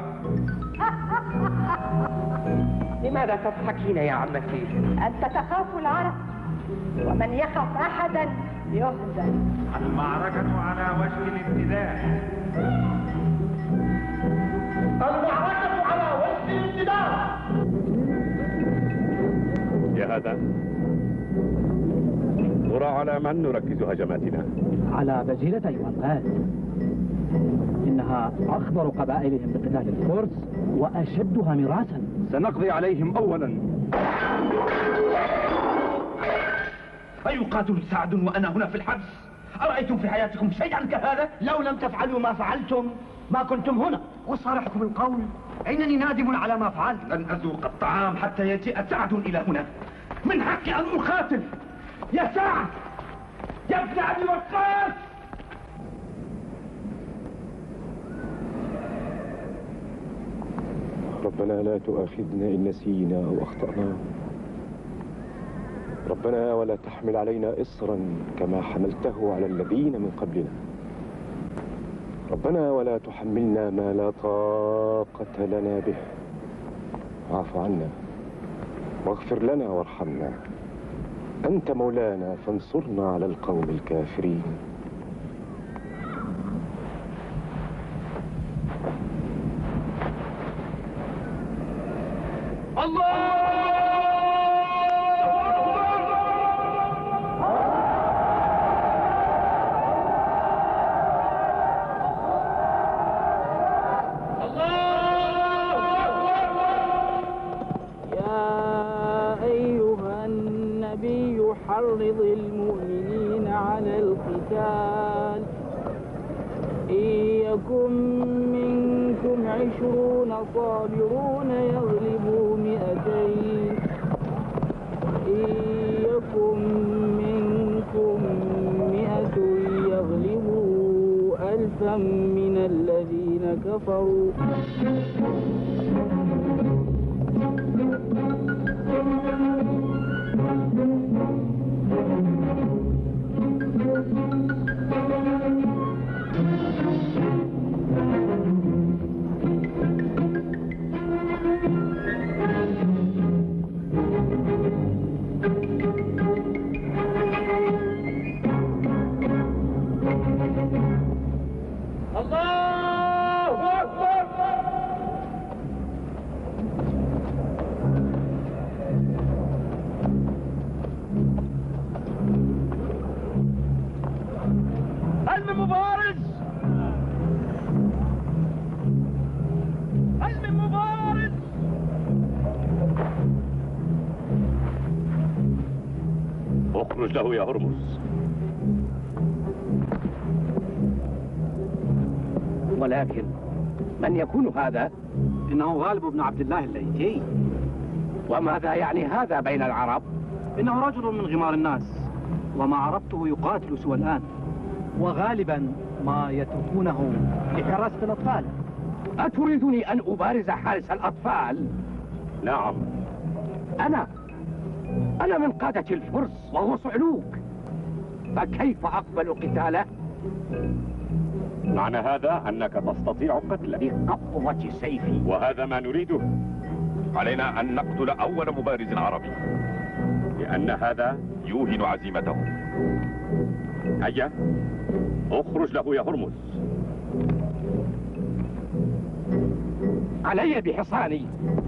لماذا تضحكين يا عمتي؟ أنت تخاف العرب ومن يخف أحدا يهزم المعركة على وجه الابتداء المعركة على وجه الابتداء يا هذا ترى على من نركز هجماتنا على بجيلة أيها الغاز إنها أخبر قبائلهم بقتال الفرس وأشدها مراسا سنقضي عليهم أولا أيقاتل سعد وأنا هنا في الحبس أرأيتم في حياتكم شيئا كهذا لو لم تفعلوا ما فعلتم ما كنتم هنا وصارحكم القول إنني نادم على ما فعلت لن أذوق الطعام حتى يجيء سعد إلى هنا من حقي أن أقاتل يا سعد يا ابن أبي وقاص ربنا لا تؤاخذنا إن نسينا أو أخطأنا ربنا ولا تحمل علينا إصرا كما حملته على الذين من قبلنا ربنا ولا تحملنا ما لا طاقة لنا به واعف عنا واغفر لنا وارحمنا أنت مولانا فانصرنا على القوم الكافرين يا أيها النبي حرض المؤمنين على القتال إن يكن منكم عشرون صابرون يغلبوا مئتين إن يكن منكم مئة يغلبوا ألفا من الذين كفروا الله أكبر هل من مبارز هل من مبارز اخرج له يا هرمز ولكن من يكون هذا؟ إنه غالب بن عبد الله الليثي وماذا يعني هذا بين العرب؟ إنه رجل من غمار الناس وما عرفته يقاتل سوى الآن وغالبا ما يتركونه لحراسة الأطفال أتريدني أن أبارز حارس الأطفال؟ نعم أنا أنا من قادة الفرس وهو صعلوك فكيف أقبل قتاله؟ معنى هذا أنك تستطيع قتله بقبضة سيفي وهذا ما نريده علينا أن نقتل أول مبارز عربي لأن هذا يوهن عزيمته هيا اخرج له يا هرمز علي بحصاني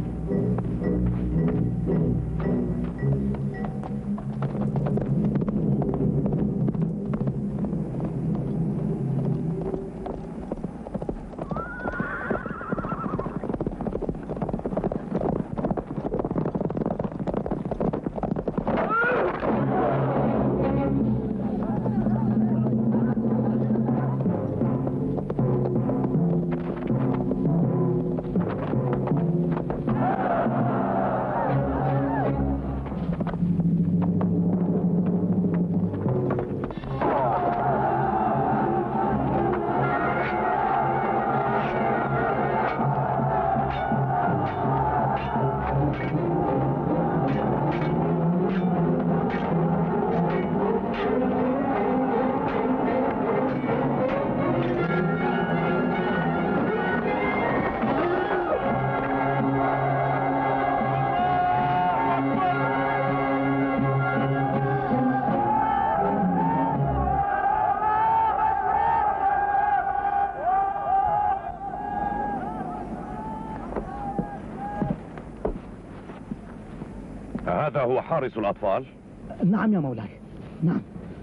هذا هو حارس الأطفال نعم يا مولاي نعم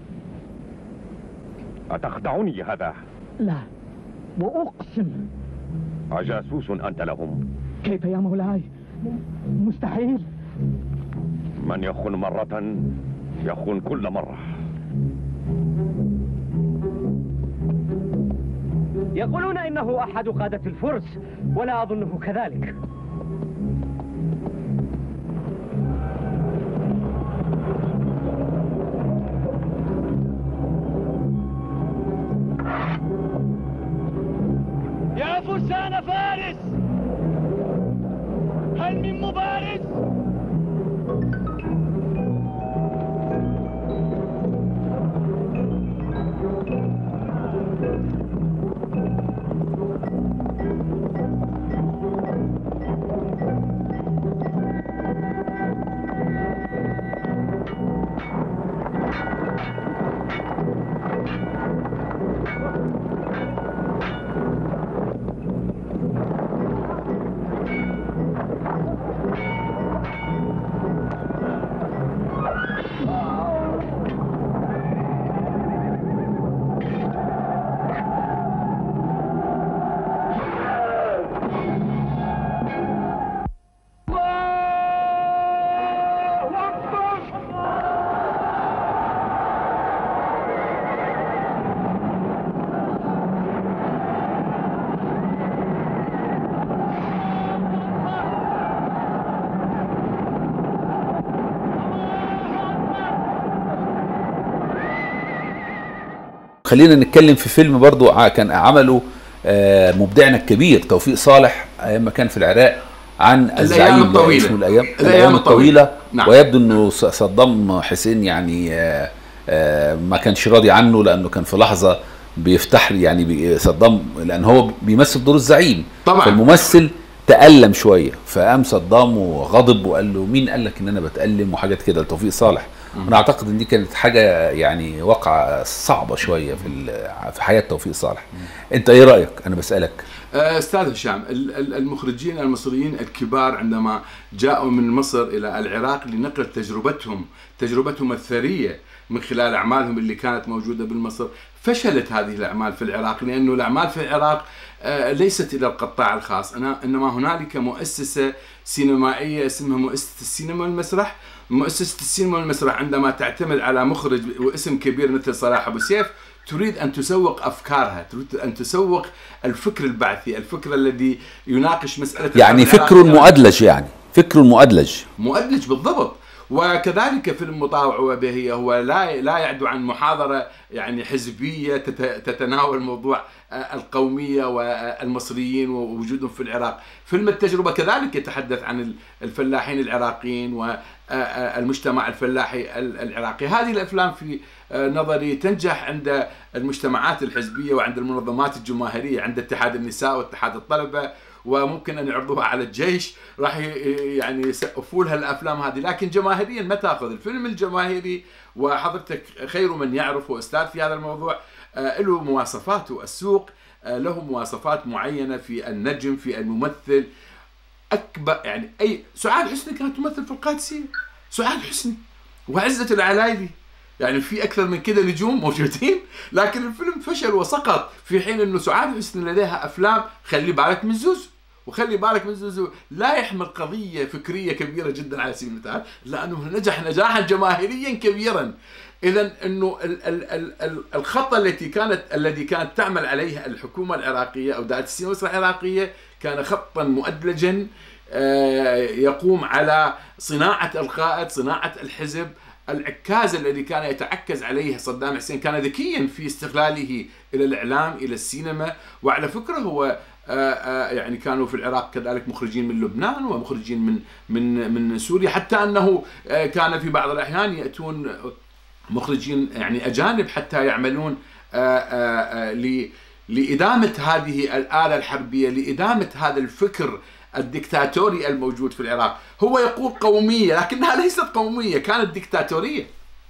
أتخدعني هذا لا وأقسم أجاسوس أنت لهم كيف يا مولاي مستحيل من يخون مرة يخون كل مرة يقولون إنه أحد قادة الفرس ولا أظنه كذلك يا فرسان فارس هل من مبارز خلينا نتكلم في فيلم برضو ع- كان عمله آه، مبدعنا الكبير توفيق صالح ايام ما كان في العراق عن الزعيم الطويلة. اسمه الايام الأيام الطويلة. الطويله نعم. ويبدو انه ص- صدام حسين يعني آه، آه، ما كانش راضي عنه لانه كان في لحظه بيفتح يعني بي- صدام لان هو بيمثل دور الزعيم طبعاً. فالممثل تألم شويه فقام صدام وغضب وقال له مين قال لك ان انا بتألم وحاجات كده لتوفيق صالح انا اعتقد ان دي كانت حاجه يعني واقعه صعبه شويه في ال- في حياه توفيق صالح انت ايه رايك انا بسالك آه، استاذ هشام ال- ال- المخرجين المصريين الكبار عندما جاءوا من مصر الى العراق لنقل تجربتهم تجربتهم الثريه من خلال اعمالهم اللي كانت موجوده بالمصر فشلت هذه الاعمال في العراق لانه الاعمال في العراق آه، ليست الى القطاع الخاص أنا انما هنالك مؤسسه سينمائيه اسمها مؤسسه السينما والمسرح مؤسسه السينما والمسرح عندما تعتمد على مخرج واسم كبير مثل صلاح ابو سيف تريد ان تسوق افكارها، تريد ان تسوق الفكر البعثي، الفكر الذي يناقش مساله يعني الحرب فكر العراقية. مؤدلج يعني فكر مؤدلج مؤدلج بالضبط وكذلك فيلم مطاوع وبهية هو لا لا يعدو عن محاضرة يعني حزبية تت- تتناول موضوع آه، القومية والمصريين ووجودهم في العراق فيلم التجربة كذلك يتحدث عن ال- الفلاحين العراقيين والمجتمع الفلاحي ال- العراقي هذه الأفلام في آه، نظري تنجح عند المجتمعات الحزبية وعند المنظمات الجماهيرية عند اتحاد النساء واتحاد الطلبة وممكن ان يعرضوها على الجيش راح ي- يعني يسقفوا لها الافلام هذه لكن جماهيريا ما تاخذ الفيلم الجماهيري وحضرتك خير من يعرف واستاذ في هذا الموضوع آه، له مواصفاته السوق آه، له مواصفات معينه في النجم في الممثل اكبر يعني اي سعاد حسني كانت تمثل في القادسيه سعاد حسني وعزه العلايلي يعني في اكثر من كده نجوم موجودين لكن الفيلم فشل وسقط في حين انه سعاد حسني لديها افلام خلي بالك من زوزو وخلي بالك من زوزو لا يحمل قضيه فكريه كبيره جدا على سبيل المثال لانه نجح نجاحا جماهيريا كبيرا اذا انه ال ال ال ال الخطه التي كانت الذي كانت تعمل عليها الحكومه العراقيه او دائره السينما العراقيه كان خطا مؤدلجا آه، يقوم على صناعه القائد صناعه الحزب العكاز الذي كان يتعكز عليه صدام حسين كان ذكيا في استغلاله الى الاعلام الى السينما وعلى فكره هو آه، آه، يعني كانوا في العراق كذلك مخرجين من لبنان ومخرجين من من من سوريا حتى انه آه، كان في بعض الاحيان ياتون مخرجين يعني اجانب حتى يعملون آه، آه، آه، ل- لادامه هذه الاله الحربيه لادامه هذا الفكر الدكتاتوري الموجود في العراق هو يقول قوميه لكنها ليست قوميه كانت دكتاتوريه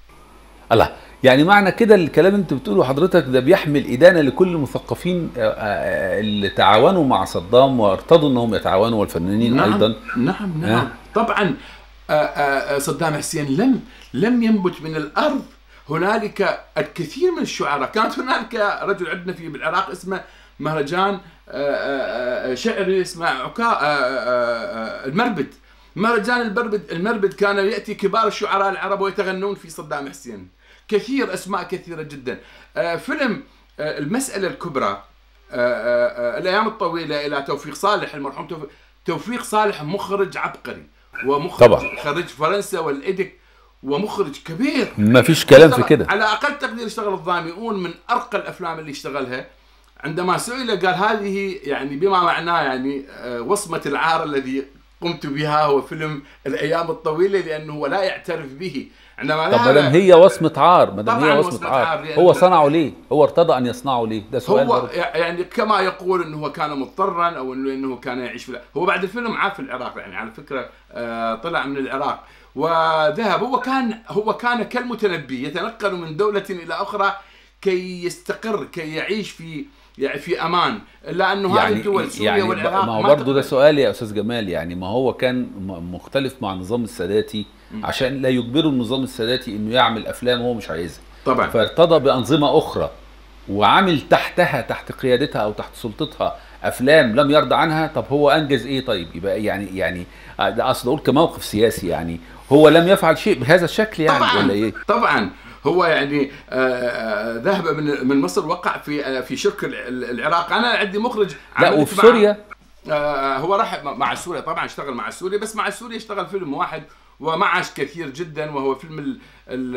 الله يعني معنى كده الكلام اللي انت بتقوله حضرتك ده بيحمل ادانه لكل المثقفين آه، آه، اللي تعاونوا مع صدام وارتضوا انهم يتعاونوا والفنانين نعم ايضا نعم نعم آه. طبعا آه، آه، آه، صدام حسين لم لم ينبت من الارض هنالك الكثير من الشعراء كانت هنالك رجل عندنا في بالعراق اسمه مهرجان آه، آه، آه، شعري اسمه عكا آه، آه، آه، المربد مهرجان المربد المربد كان ياتي كبار الشعراء العرب ويتغنون في صدام حسين كثير اسماء كثيره جدا آه، فيلم آه، المساله الكبرى آه، آه، آه، الايام الطويله الى توفيق صالح المرحوم توفيق, توفيق صالح مخرج عبقري ومخرج طبعا. خريج فرنسا والإدك ومخرج كبير ما فيش كلام في اشتغل- كده على اقل تقدير اشتغل الظامئون من ارقى الافلام اللي اشتغلها عندما سئل قال هذه يعني بما معناه يعني آه، وصمه العار الذي قمت بها هو فيلم الايام الطويله لانه هو لا يعترف به عندما طب ما دام ذهب هي وصمة عار ما دام طبعاً هي وصمة وصمة عار، عار لأن- هو صنعه ليه؟ هو ارتضى ان يصنعه ليه؟ ده سؤال هو برضه. يعني كما يقول انه هو كان مضطرا او انه انه كان يعيش في الع- هو بعد الفيلم عاف في العراق يعني على فكره آه، طلع من العراق وذهب هو كان هو كان كالمتنبي يتنقل من دوله الى اخرى كي يستقر كي يعيش في يعني في امان الا انه هذه الدول سوريا يعني والعراق ما هو ما برضه ده سؤال يا استاذ جمال يعني ما هو كان م- مختلف مع النظام الساداتي عشان لا يجبروا النظام الساداتي انه يعمل افلام هو مش عايزها طبعا فارتضى بانظمه اخرى وعمل تحتها تحت قيادتها او تحت سلطتها افلام لم يرضى عنها طب هو انجز ايه طيب يبقى يعني يعني آه، ده اصل اقول كموقف سياسي يعني هو لم يفعل شيء بهذا الشكل يعني طبعاً. ولا ايه طبعا هو يعني آه، آه، ذهب من من مصر وقع في آه، في شرك ال- العراق انا عندي مخرج لا عملت وفي مع- سوريا آه، هو راح مع سوريا طبعا اشتغل مع سوريا بس مع سوريا اشتغل فيلم واحد ومعش كثير جدا وهو فيلم ال ال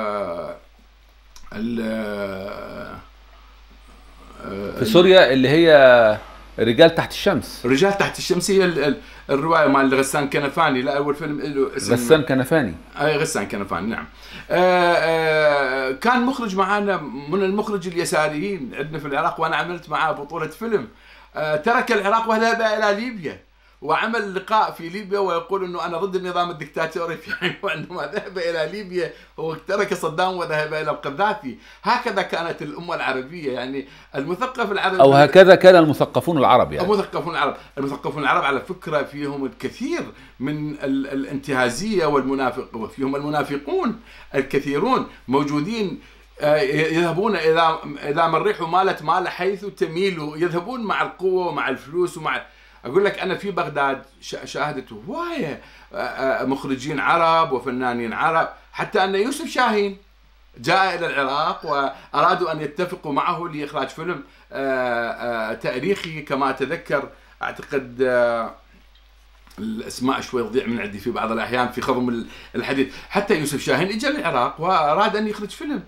ال في سوريا اللي هي رجال تحت الشمس رجال تحت الشمس هي ال- ال- الروايه مال غسان كنفاني لا اول فيلم له اسم غسان كنفاني اي غسان كنفاني نعم آه آه كان مخرج معنا من المخرج اليساريين عندنا في العراق وانا عملت معاه بطوله فيلم آه ترك العراق وذهب الى ليبيا وعمل لقاء في ليبيا ويقول انه انا ضد النظام الدكتاتوري يعني وعندما ذهب الى ليبيا هو ترك صدام وذهب الى القذافي هكذا كانت الامه العربيه يعني المثقف العربي او هكذا كان المثقفون العرب يعني المثقفون العرب المثقفون العرب على فكرة فيهم الكثير من ال- الانتهازية والمنافق وفيهم المنافقون الكثيرون موجودين آه، يذهبون إذا إذا ما الريح مالت مال حيث تميل يذهبون مع القوة ومع الفلوس ومع أقول لك أنا في بغداد شا- شاهدت هواية آه، آه، مخرجين عرب وفنانين عرب حتى أن يوسف شاهين جاء الى العراق وارادوا ان يتفقوا معه لاخراج فيلم آه، آه، تاريخي كما اتذكر اعتقد آه، الاسماء شوي تضيع من عندي في بعض الاحيان في خضم ال- الحديث حتى يوسف شاهين اجى للعراق واراد ان يخرج فيلم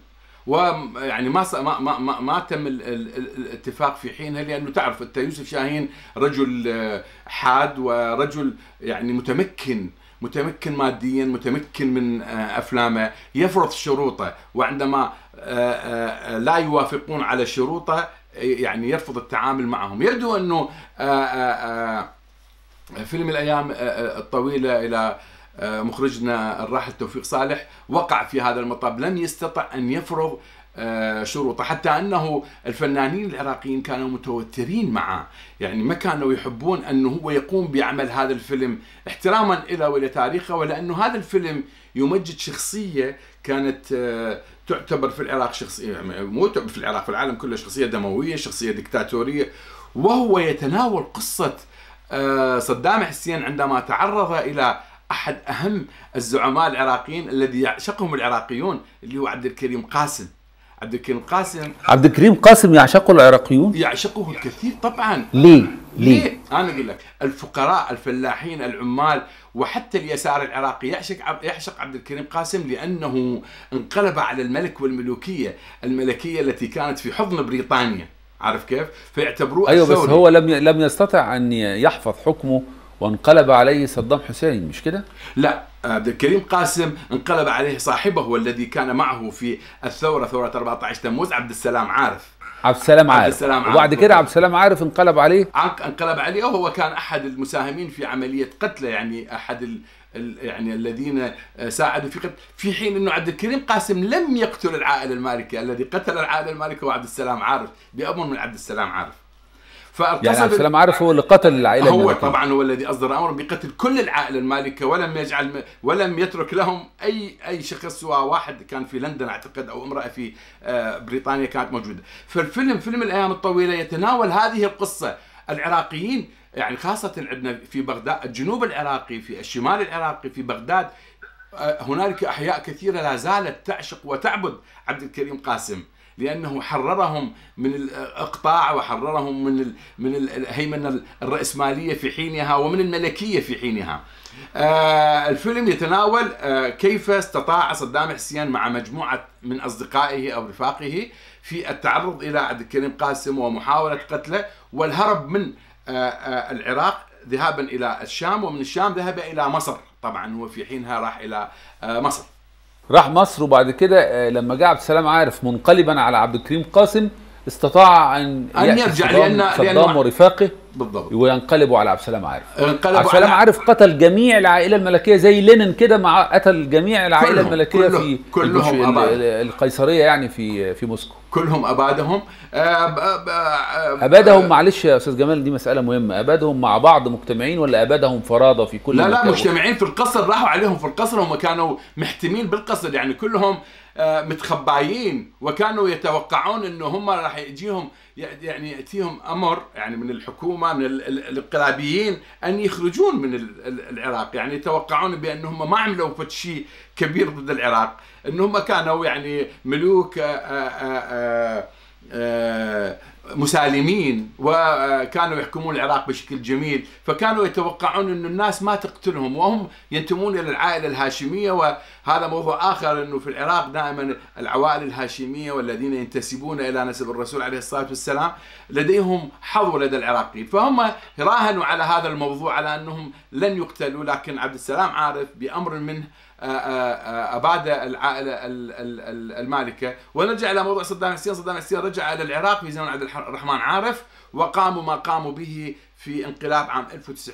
ويعني ما ص- ما ما ما, ما تم ال- ال- ال- الاتفاق في حينها لانه تعرف انت يوسف شاهين رجل آه، حاد ورجل يعني متمكن متمكن ماديا متمكن من آه، افلامه يفرض شروطه وعندما آه، آه، لا يوافقون على شروطه يعني يرفض التعامل معهم يبدو انه آه، آه، آه، فيلم الايام آه، آه، الطويله الى آه، مخرجنا الراحل توفيق صالح وقع في هذا المطب لم يستطع ان يفرض آه، شروطه حتى انه الفنانين العراقيين كانوا متوترين معه يعني ما كانوا يحبون انه هو يقوم بعمل هذا الفيلم احتراما له ولتاريخه ولانه هذا الفيلم يمجد شخصيه كانت آه، تعتبر في العراق شخصيه يعني مو في العراق في العالم كله شخصيه دمويه شخصيه دكتاتوريه وهو يتناول قصه آه، صدام حسين عندما تعرض الى احد اهم الزعماء العراقيين الذي يعشقهم العراقيون اللي هو عبد الكريم قاسم عبد الكريم قاسم عبد الكريم قاسم يعشقه العراقيون يعشقه الكثير طبعا ليه؟ ليه؟ ليه؟ انا اقول لك الفقراء الفلاحين العمال وحتى اليسار العراقي يعشق عب- يعشق عبد الكريم قاسم لانه انقلب على الملك والملوكيه، الملكيه التي كانت في حضن بريطانيا، عارف كيف؟ فيعتبروه ايوه بس الثوري. هو لم ي- لم يستطع ان يحفظ حكمه وانقلب عليه صدام حسين مش كده؟ لا عبد الكريم قاسم انقلب عليه صاحبه والذي كان معه في الثوره ثوره 14 تموز عبد السلام عارف عبد السلام عبد عارف السلام عارف. وبعد كده عبد السلام عارف انقلب عليه عنق- انقلب عليه وهو كان احد المساهمين في عمليه قتله يعني احد ال ال يعني الذين ساعدوا في قتل في حين انه عبد الكريم قاسم لم يقتل العائله المالكي الذي قتل العائله المالكي هو عبد السلام عارف بامر من عبد السلام عارف فالقصد يعني عبد السلام عارف هو اللي قتل العائله هو الملكية. طبعا هو الذي اصدر امر بقتل كل العائله المالكه ولم يجعل ولم يترك لهم اي اي شخص سوى واحد كان في لندن اعتقد او امراه في آه، بريطانيا كانت موجوده فالفيلم فيلم الايام الطويله يتناول هذه القصه العراقيين يعني خاصه عندنا في بغداد الجنوب العراقي في الشمال العراقي في بغداد آه، هنالك احياء كثيره لا زالت تعشق وتعبد عبد الكريم قاسم لانه حررهم من الاقطاع وحررهم من ال من ال- الهيمنه الراسماليه في حينها ومن الملكيه في حينها. آه الفيلم يتناول آه كيف استطاع صدام حسين مع مجموعه من اصدقائه او رفاقه في التعرض الى عبد الكريم قاسم ومحاوله قتله والهرب من آه آه العراق ذهابا الى الشام ومن الشام ذهب الى مصر طبعا هو في حينها راح الى آه مصر. راح مصر وبعد كده آه، لما جاء عبد السلام عارف منقلبا على عبد الكريم قاسم استطاع ان أن يأتي يرجع صدام, لأن- صدام لأنه- ورفاقه بالضبط وينقلبوا على عبد السلام عارف انقلبوا عبد السلام على- عارف قتل جميع العائله الملكيه زي لينين كده مع قتل جميع العائله كلهم- الملكيه كلهم- في كلهم ال- أباد. ال- القيصريه يعني في في موسكو كلهم ابادهم آه ب- ب- آه ابادهم معلش يا استاذ جمال دي مساله مهمه ابادهم مع بعض مجتمعين ولا ابادهم فرادى في كل لا لا مكان؟ مجتمعين في القصر راحوا عليهم في القصر هم كانوا محتمين بالقصر يعني كلهم آه، متخبايين وكانوا يتوقعون انه هم راح يجيهم يعني ياتيهم امر يعني من الحكومه من ال- ال- الانقلابيين ان يخرجون من ال- ال- العراق يعني يتوقعون بانهم ما عملوا فد شيء كبير ضد العراق ان هم كانوا يعني ملوك آه، آه، آه، آه، مسالمين وكانوا يحكمون العراق بشكل جميل فكانوا يتوقعون أن الناس ما تقتلهم وهم ينتمون إلى العائلة الهاشمية وهذا موضوع آخر أنه في العراق دائما العوائل الهاشمية والذين ينتسبون إلى نسب الرسول عليه الصلاة والسلام لديهم حظ لدى العراقيين فهم راهنوا على هذا الموضوع على أنهم لن يقتلوا لكن عبد السلام عارف بأمر منه آه، آه، آه، أباد العائلة ال- ال- ال- المالكة ونرجع إلى موضوع صدام حسين صدام حسين رجع إلى العراق في زمن عبد الح- الرحمن عارف وقاموا ما قاموا به في انقلاب عام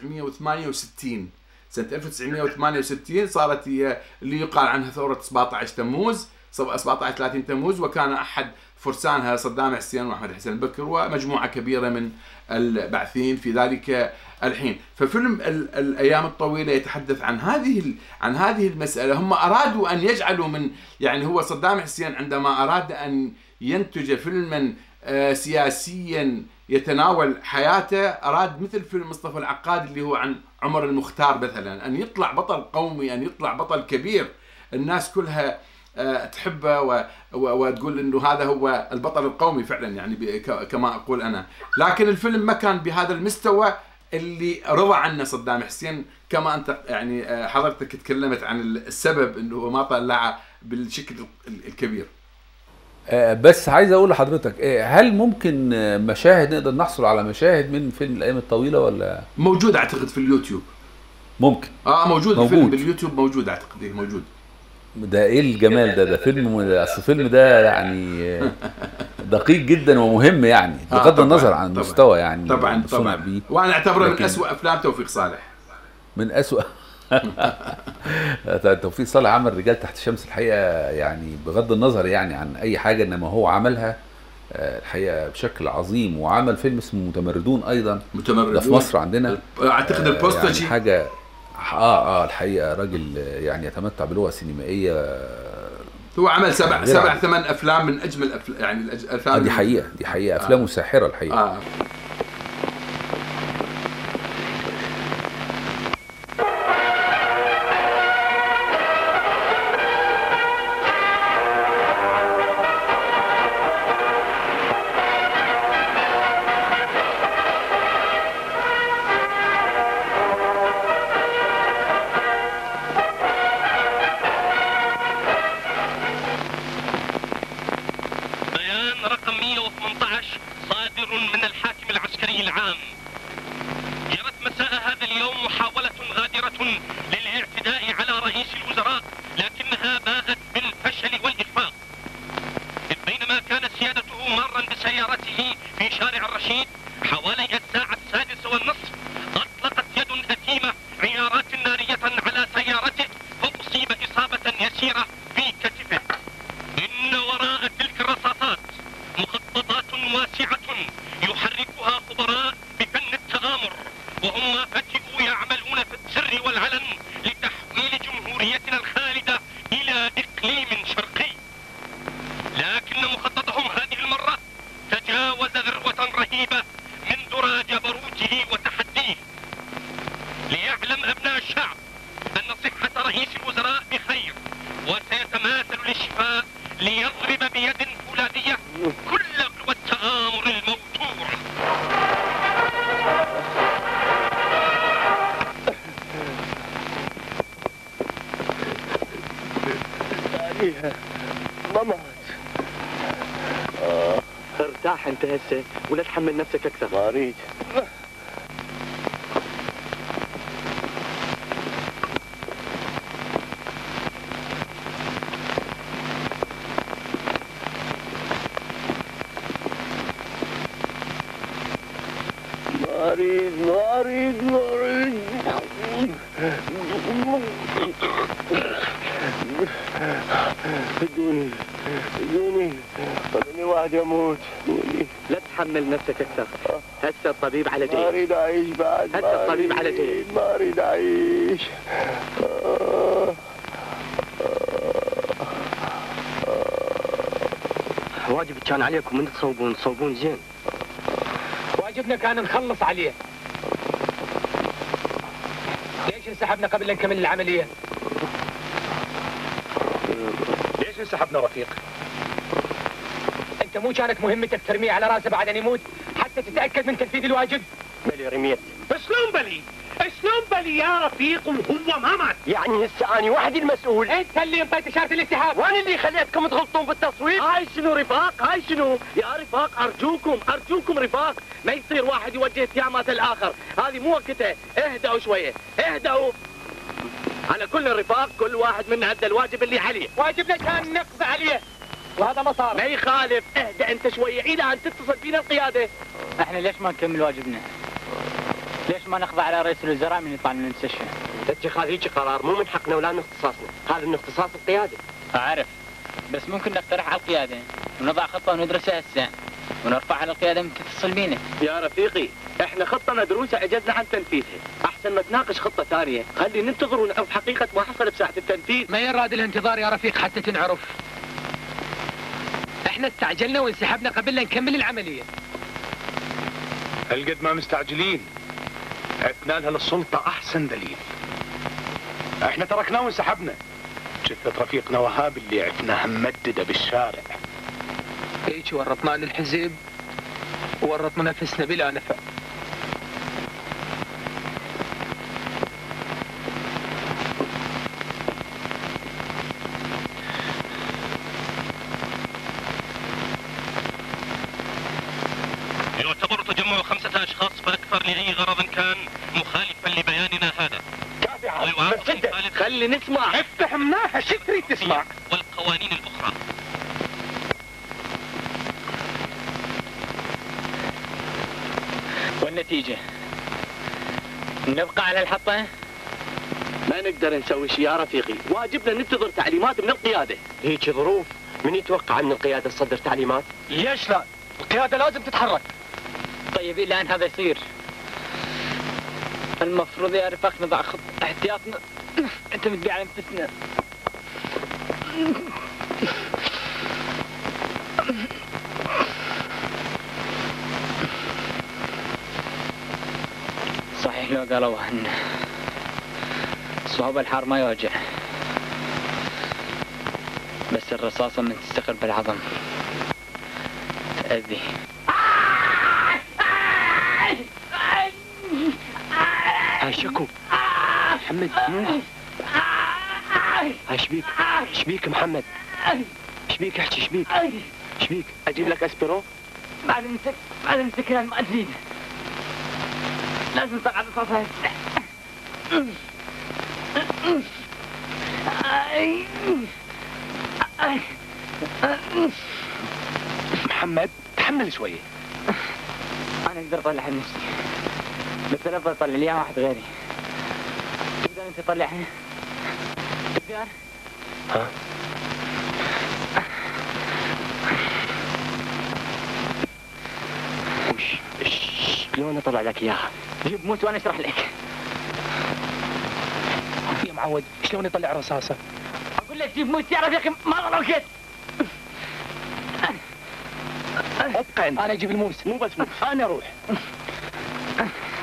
1968 سنة 1968 صارت هي اللي يقال عنها ثورة 17 تموز 17 30 تموز وكان أحد فرسانها صدام حسين وأحمد حسين البكر ومجموعة كبيرة من البعثين في ذلك الحين ففيلم ال- الأيام الطويلة يتحدث عن هذه ال- عن هذه المسألة هم أرادوا أن يجعلوا من يعني هو صدام حسين عندما أراد أن ينتج فيلما آه، سياسيا يتناول حياته أراد مثل فيلم مصطفى العقاد اللي هو عن عمر المختار مثلا أن يطلع بطل قومي أن يطلع بطل كبير الناس كلها آه، تحبه و... و... وتقول انه هذا هو البطل القومي فعلا يعني ب... ك... كما اقول انا لكن الفيلم ما كان بهذا المستوى اللي رضى عنه صدام حسين كما انت يعني آه، حضرتك تكلمت عن السبب انه هو ما طلعه بالشكل ال- الكبير آه، بس عايز اقول لحضرتك آه، هل ممكن آه، مشاهد نقدر نحصل على مشاهد من فيلم الايام الطويله ولا موجود اعتقد في اليوتيوب ممكن اه موجود, موجود. الفيلم باليوتيوب موجود اعتقد إيه، موجود ده ايه الجمال ده ده فيلم اصل الفيلم ده يعني آه، دقيق جدا ومهم يعني آه، بغض طبعاً، النظر عن طبعاً. المستوى يعني طبعا اللي صنع طبعا بيه وانا اعتبره من لكن- اسوء افلام توفيق صالح من أسوأ توفيق صالح عمل رجال تحت الشمس الحقيقة يعني بغض النظر يعني عن أي حاجة إنما هو عملها آه، الحقيقة بشكل عظيم وعمل فيلم اسمه متمردون أيضا متمردون. ده في مصر عندنا أعتقد آه، البوستجي. يعني حاجة اه اه الحقيقة راجل آه، يعني يتمتع بلغة سينمائية آه، هو عمل سبع غير سبع عادي. ثمان افلام من اجمل أفل... يعني الأج- آه الافلام دي حقيقة دي حقيقة أفلامه ساحرة الحقيقة آه. بيان رقم 118 صادر من الحاكم العسكري العام جرت مساء هذا اليوم محاولة غادرة للاعتداء على رئيس الوزراء لكنها باءت بالفشل والإخفاق إذ بينما كان سيادته مارا بسيارته في شارع الرشيد حوالي الساعة السادسة والنصف أطلقت يد أثيمة عيارات نارية على سيارته فأصيب إصابة يسيرة في كتفه إن وراء تلك الرصاصات مخططات واسعة يحركها خبراء وتوجيهه وتحديه ليعلم أبناء الشعب أن صحة رئيس الوزراء بخير وسيتماثل للشفاء ليضرب بيد فولاذية كل قوى التآمر الموتورة عليها ما مات آه. ارتاح انت هسه ولا تحمل نفسك اكثر ما اريد ما اريد ما اريد ما اريد ادوني ادوني خلوني واحد يموت لا تحمل نفسك اكثر هسه الطبيب على جيب ما اريد اعيش بعد هسه الطبيب على جيب ما اريد اعيش واجب كان عليكم من تصوبون تصوبون زين واجبنا كان نخلص عليه ليش انسحبنا قبل لا نكمل العملية؟ ليش انسحبنا رفيق؟ انت مو كانت مهمتك ترميه على راسه بعد ان يموت حتى تتأكد من تنفيذ الواجب؟ بلي رميت شلون بلي؟ شلون بلي يا رفيق وهو ما مات؟ يعني هسه اني وحدي المسؤول انت اللي انطيت اشارة الانسحاب وانا اللي خليتكم تغلطون بالتصويت هاي شنو رفاق هاي شنو يا رفاق ارجوكم ارجوكم رفاق ما يصير واحد يوجه اتهامات الاخر هذه مو وقتها اهدأوا شويه اهدأوا على كل الرفاق كل واحد منا ادى الواجب اللي عليه واجبنا كان نقضي عليه وهذا ما صار ما يخالف اهدأ انت شويه الى ان تتصل بينا القياده احنا ليش ما نكمل واجبنا؟ ليش ما نخضع على رئيس الوزراء من يطلع من المستشفى؟ اتخاذ هيك قرار مو من حقنا ولا من اختصاصنا هذا من اختصاص القياده اعرف بس ممكن نقترح على القياده ونضع خطه وندرسها هسه ونرفعها على القياده من تتصل بينا يا رفيقي احنا خطه مدروسه عجزنا عن تنفيذها احسن ما تناقش خطه ثانيه خلي ننتظر ونعرف حقيقه ما حصل بساعه التنفيذ ما يراد الانتظار يا رفيق حتى تنعرف احنا استعجلنا وانسحبنا قبل لا نكمل العملية هالقد ما مستعجلين عفنا لها للسلطة أحسن دليل احنا تركناه وانسحبنا جثة رفيقنا وهاب اللي عفناها ممددة بالشارع هيك ورطنا للحزب وورطنا نفسنا بلا نفع يعتبر تجمع خمسة أشخاص فأكثر لأي غرض كان مخالفا لبياننا هذا بس خلي نسمع افتحناها شو تريد تسمع والقوانين الأخرى والنتيجة نبقى على الحطة ما نقدر نسوي شيء يا رفيقي واجبنا ننتظر تعليمات من القياده هيك ظروف من يتوقع ان القياده تصدر تعليمات ليش لا القيادة لازم تتحرك طيب إلى أن هذا يصير المفروض يا رفاق نضع خط احتياطنا نعتمد به على انفسنا صحيح لو قالوا ان صواب الحار ما يوجع بس الرصاصة من تستقر بالعظم تأذي هاي شكو محمد هاي شبيك شبيك محمد شبيك احكي شبيك شبيك اجيب لك اسبرو بعد مسك بعد مسكنا ما تزيد لازم تقع الرصاصة هسه محمد تحمل شوية انا اقدر اطلعها بنفسي بس انا افضل اطلع لي إياها واحد غيري تقدر انت تطلعها تقدر ها وش شلون اطلع لك اياها جيب موت وانا اشرح لك يا معود شلون يطلع رصاصة اقول لك جيب موت يعرف يا اخي ما ضربت ابقى انت انا اجيب الموس مو بس موس انا اروح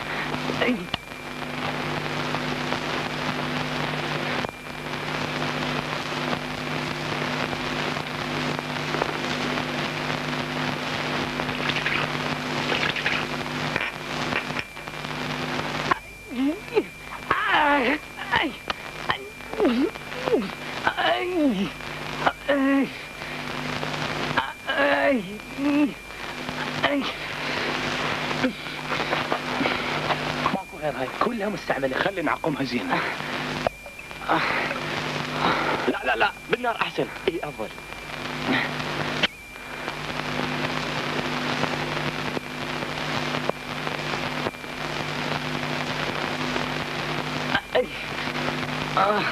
ماكو غير هاي كلها مستعمله خلي نعقمها زين لا لا لا بالنار احسن اي افضل آه.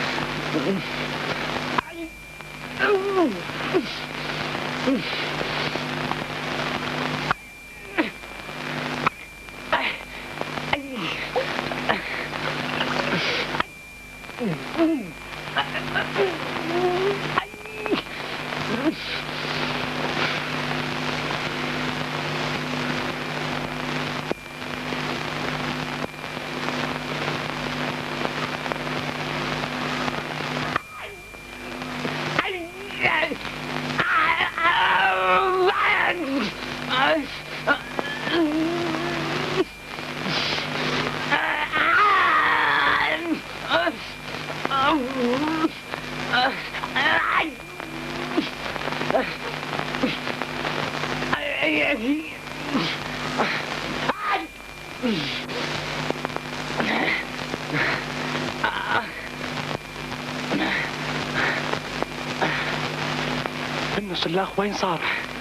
النص الاخ وين صار؟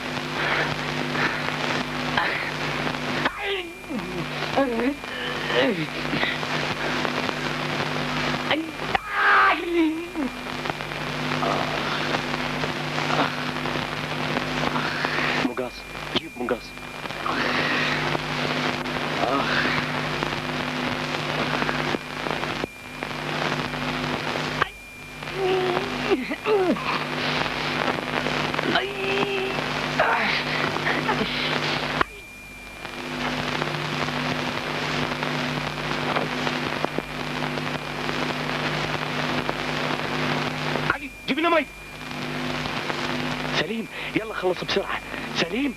مقص جيب مقص علي جيب لنا مي سليم يلا خلص بسرعه سليم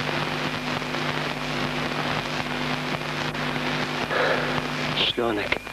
شلونك؟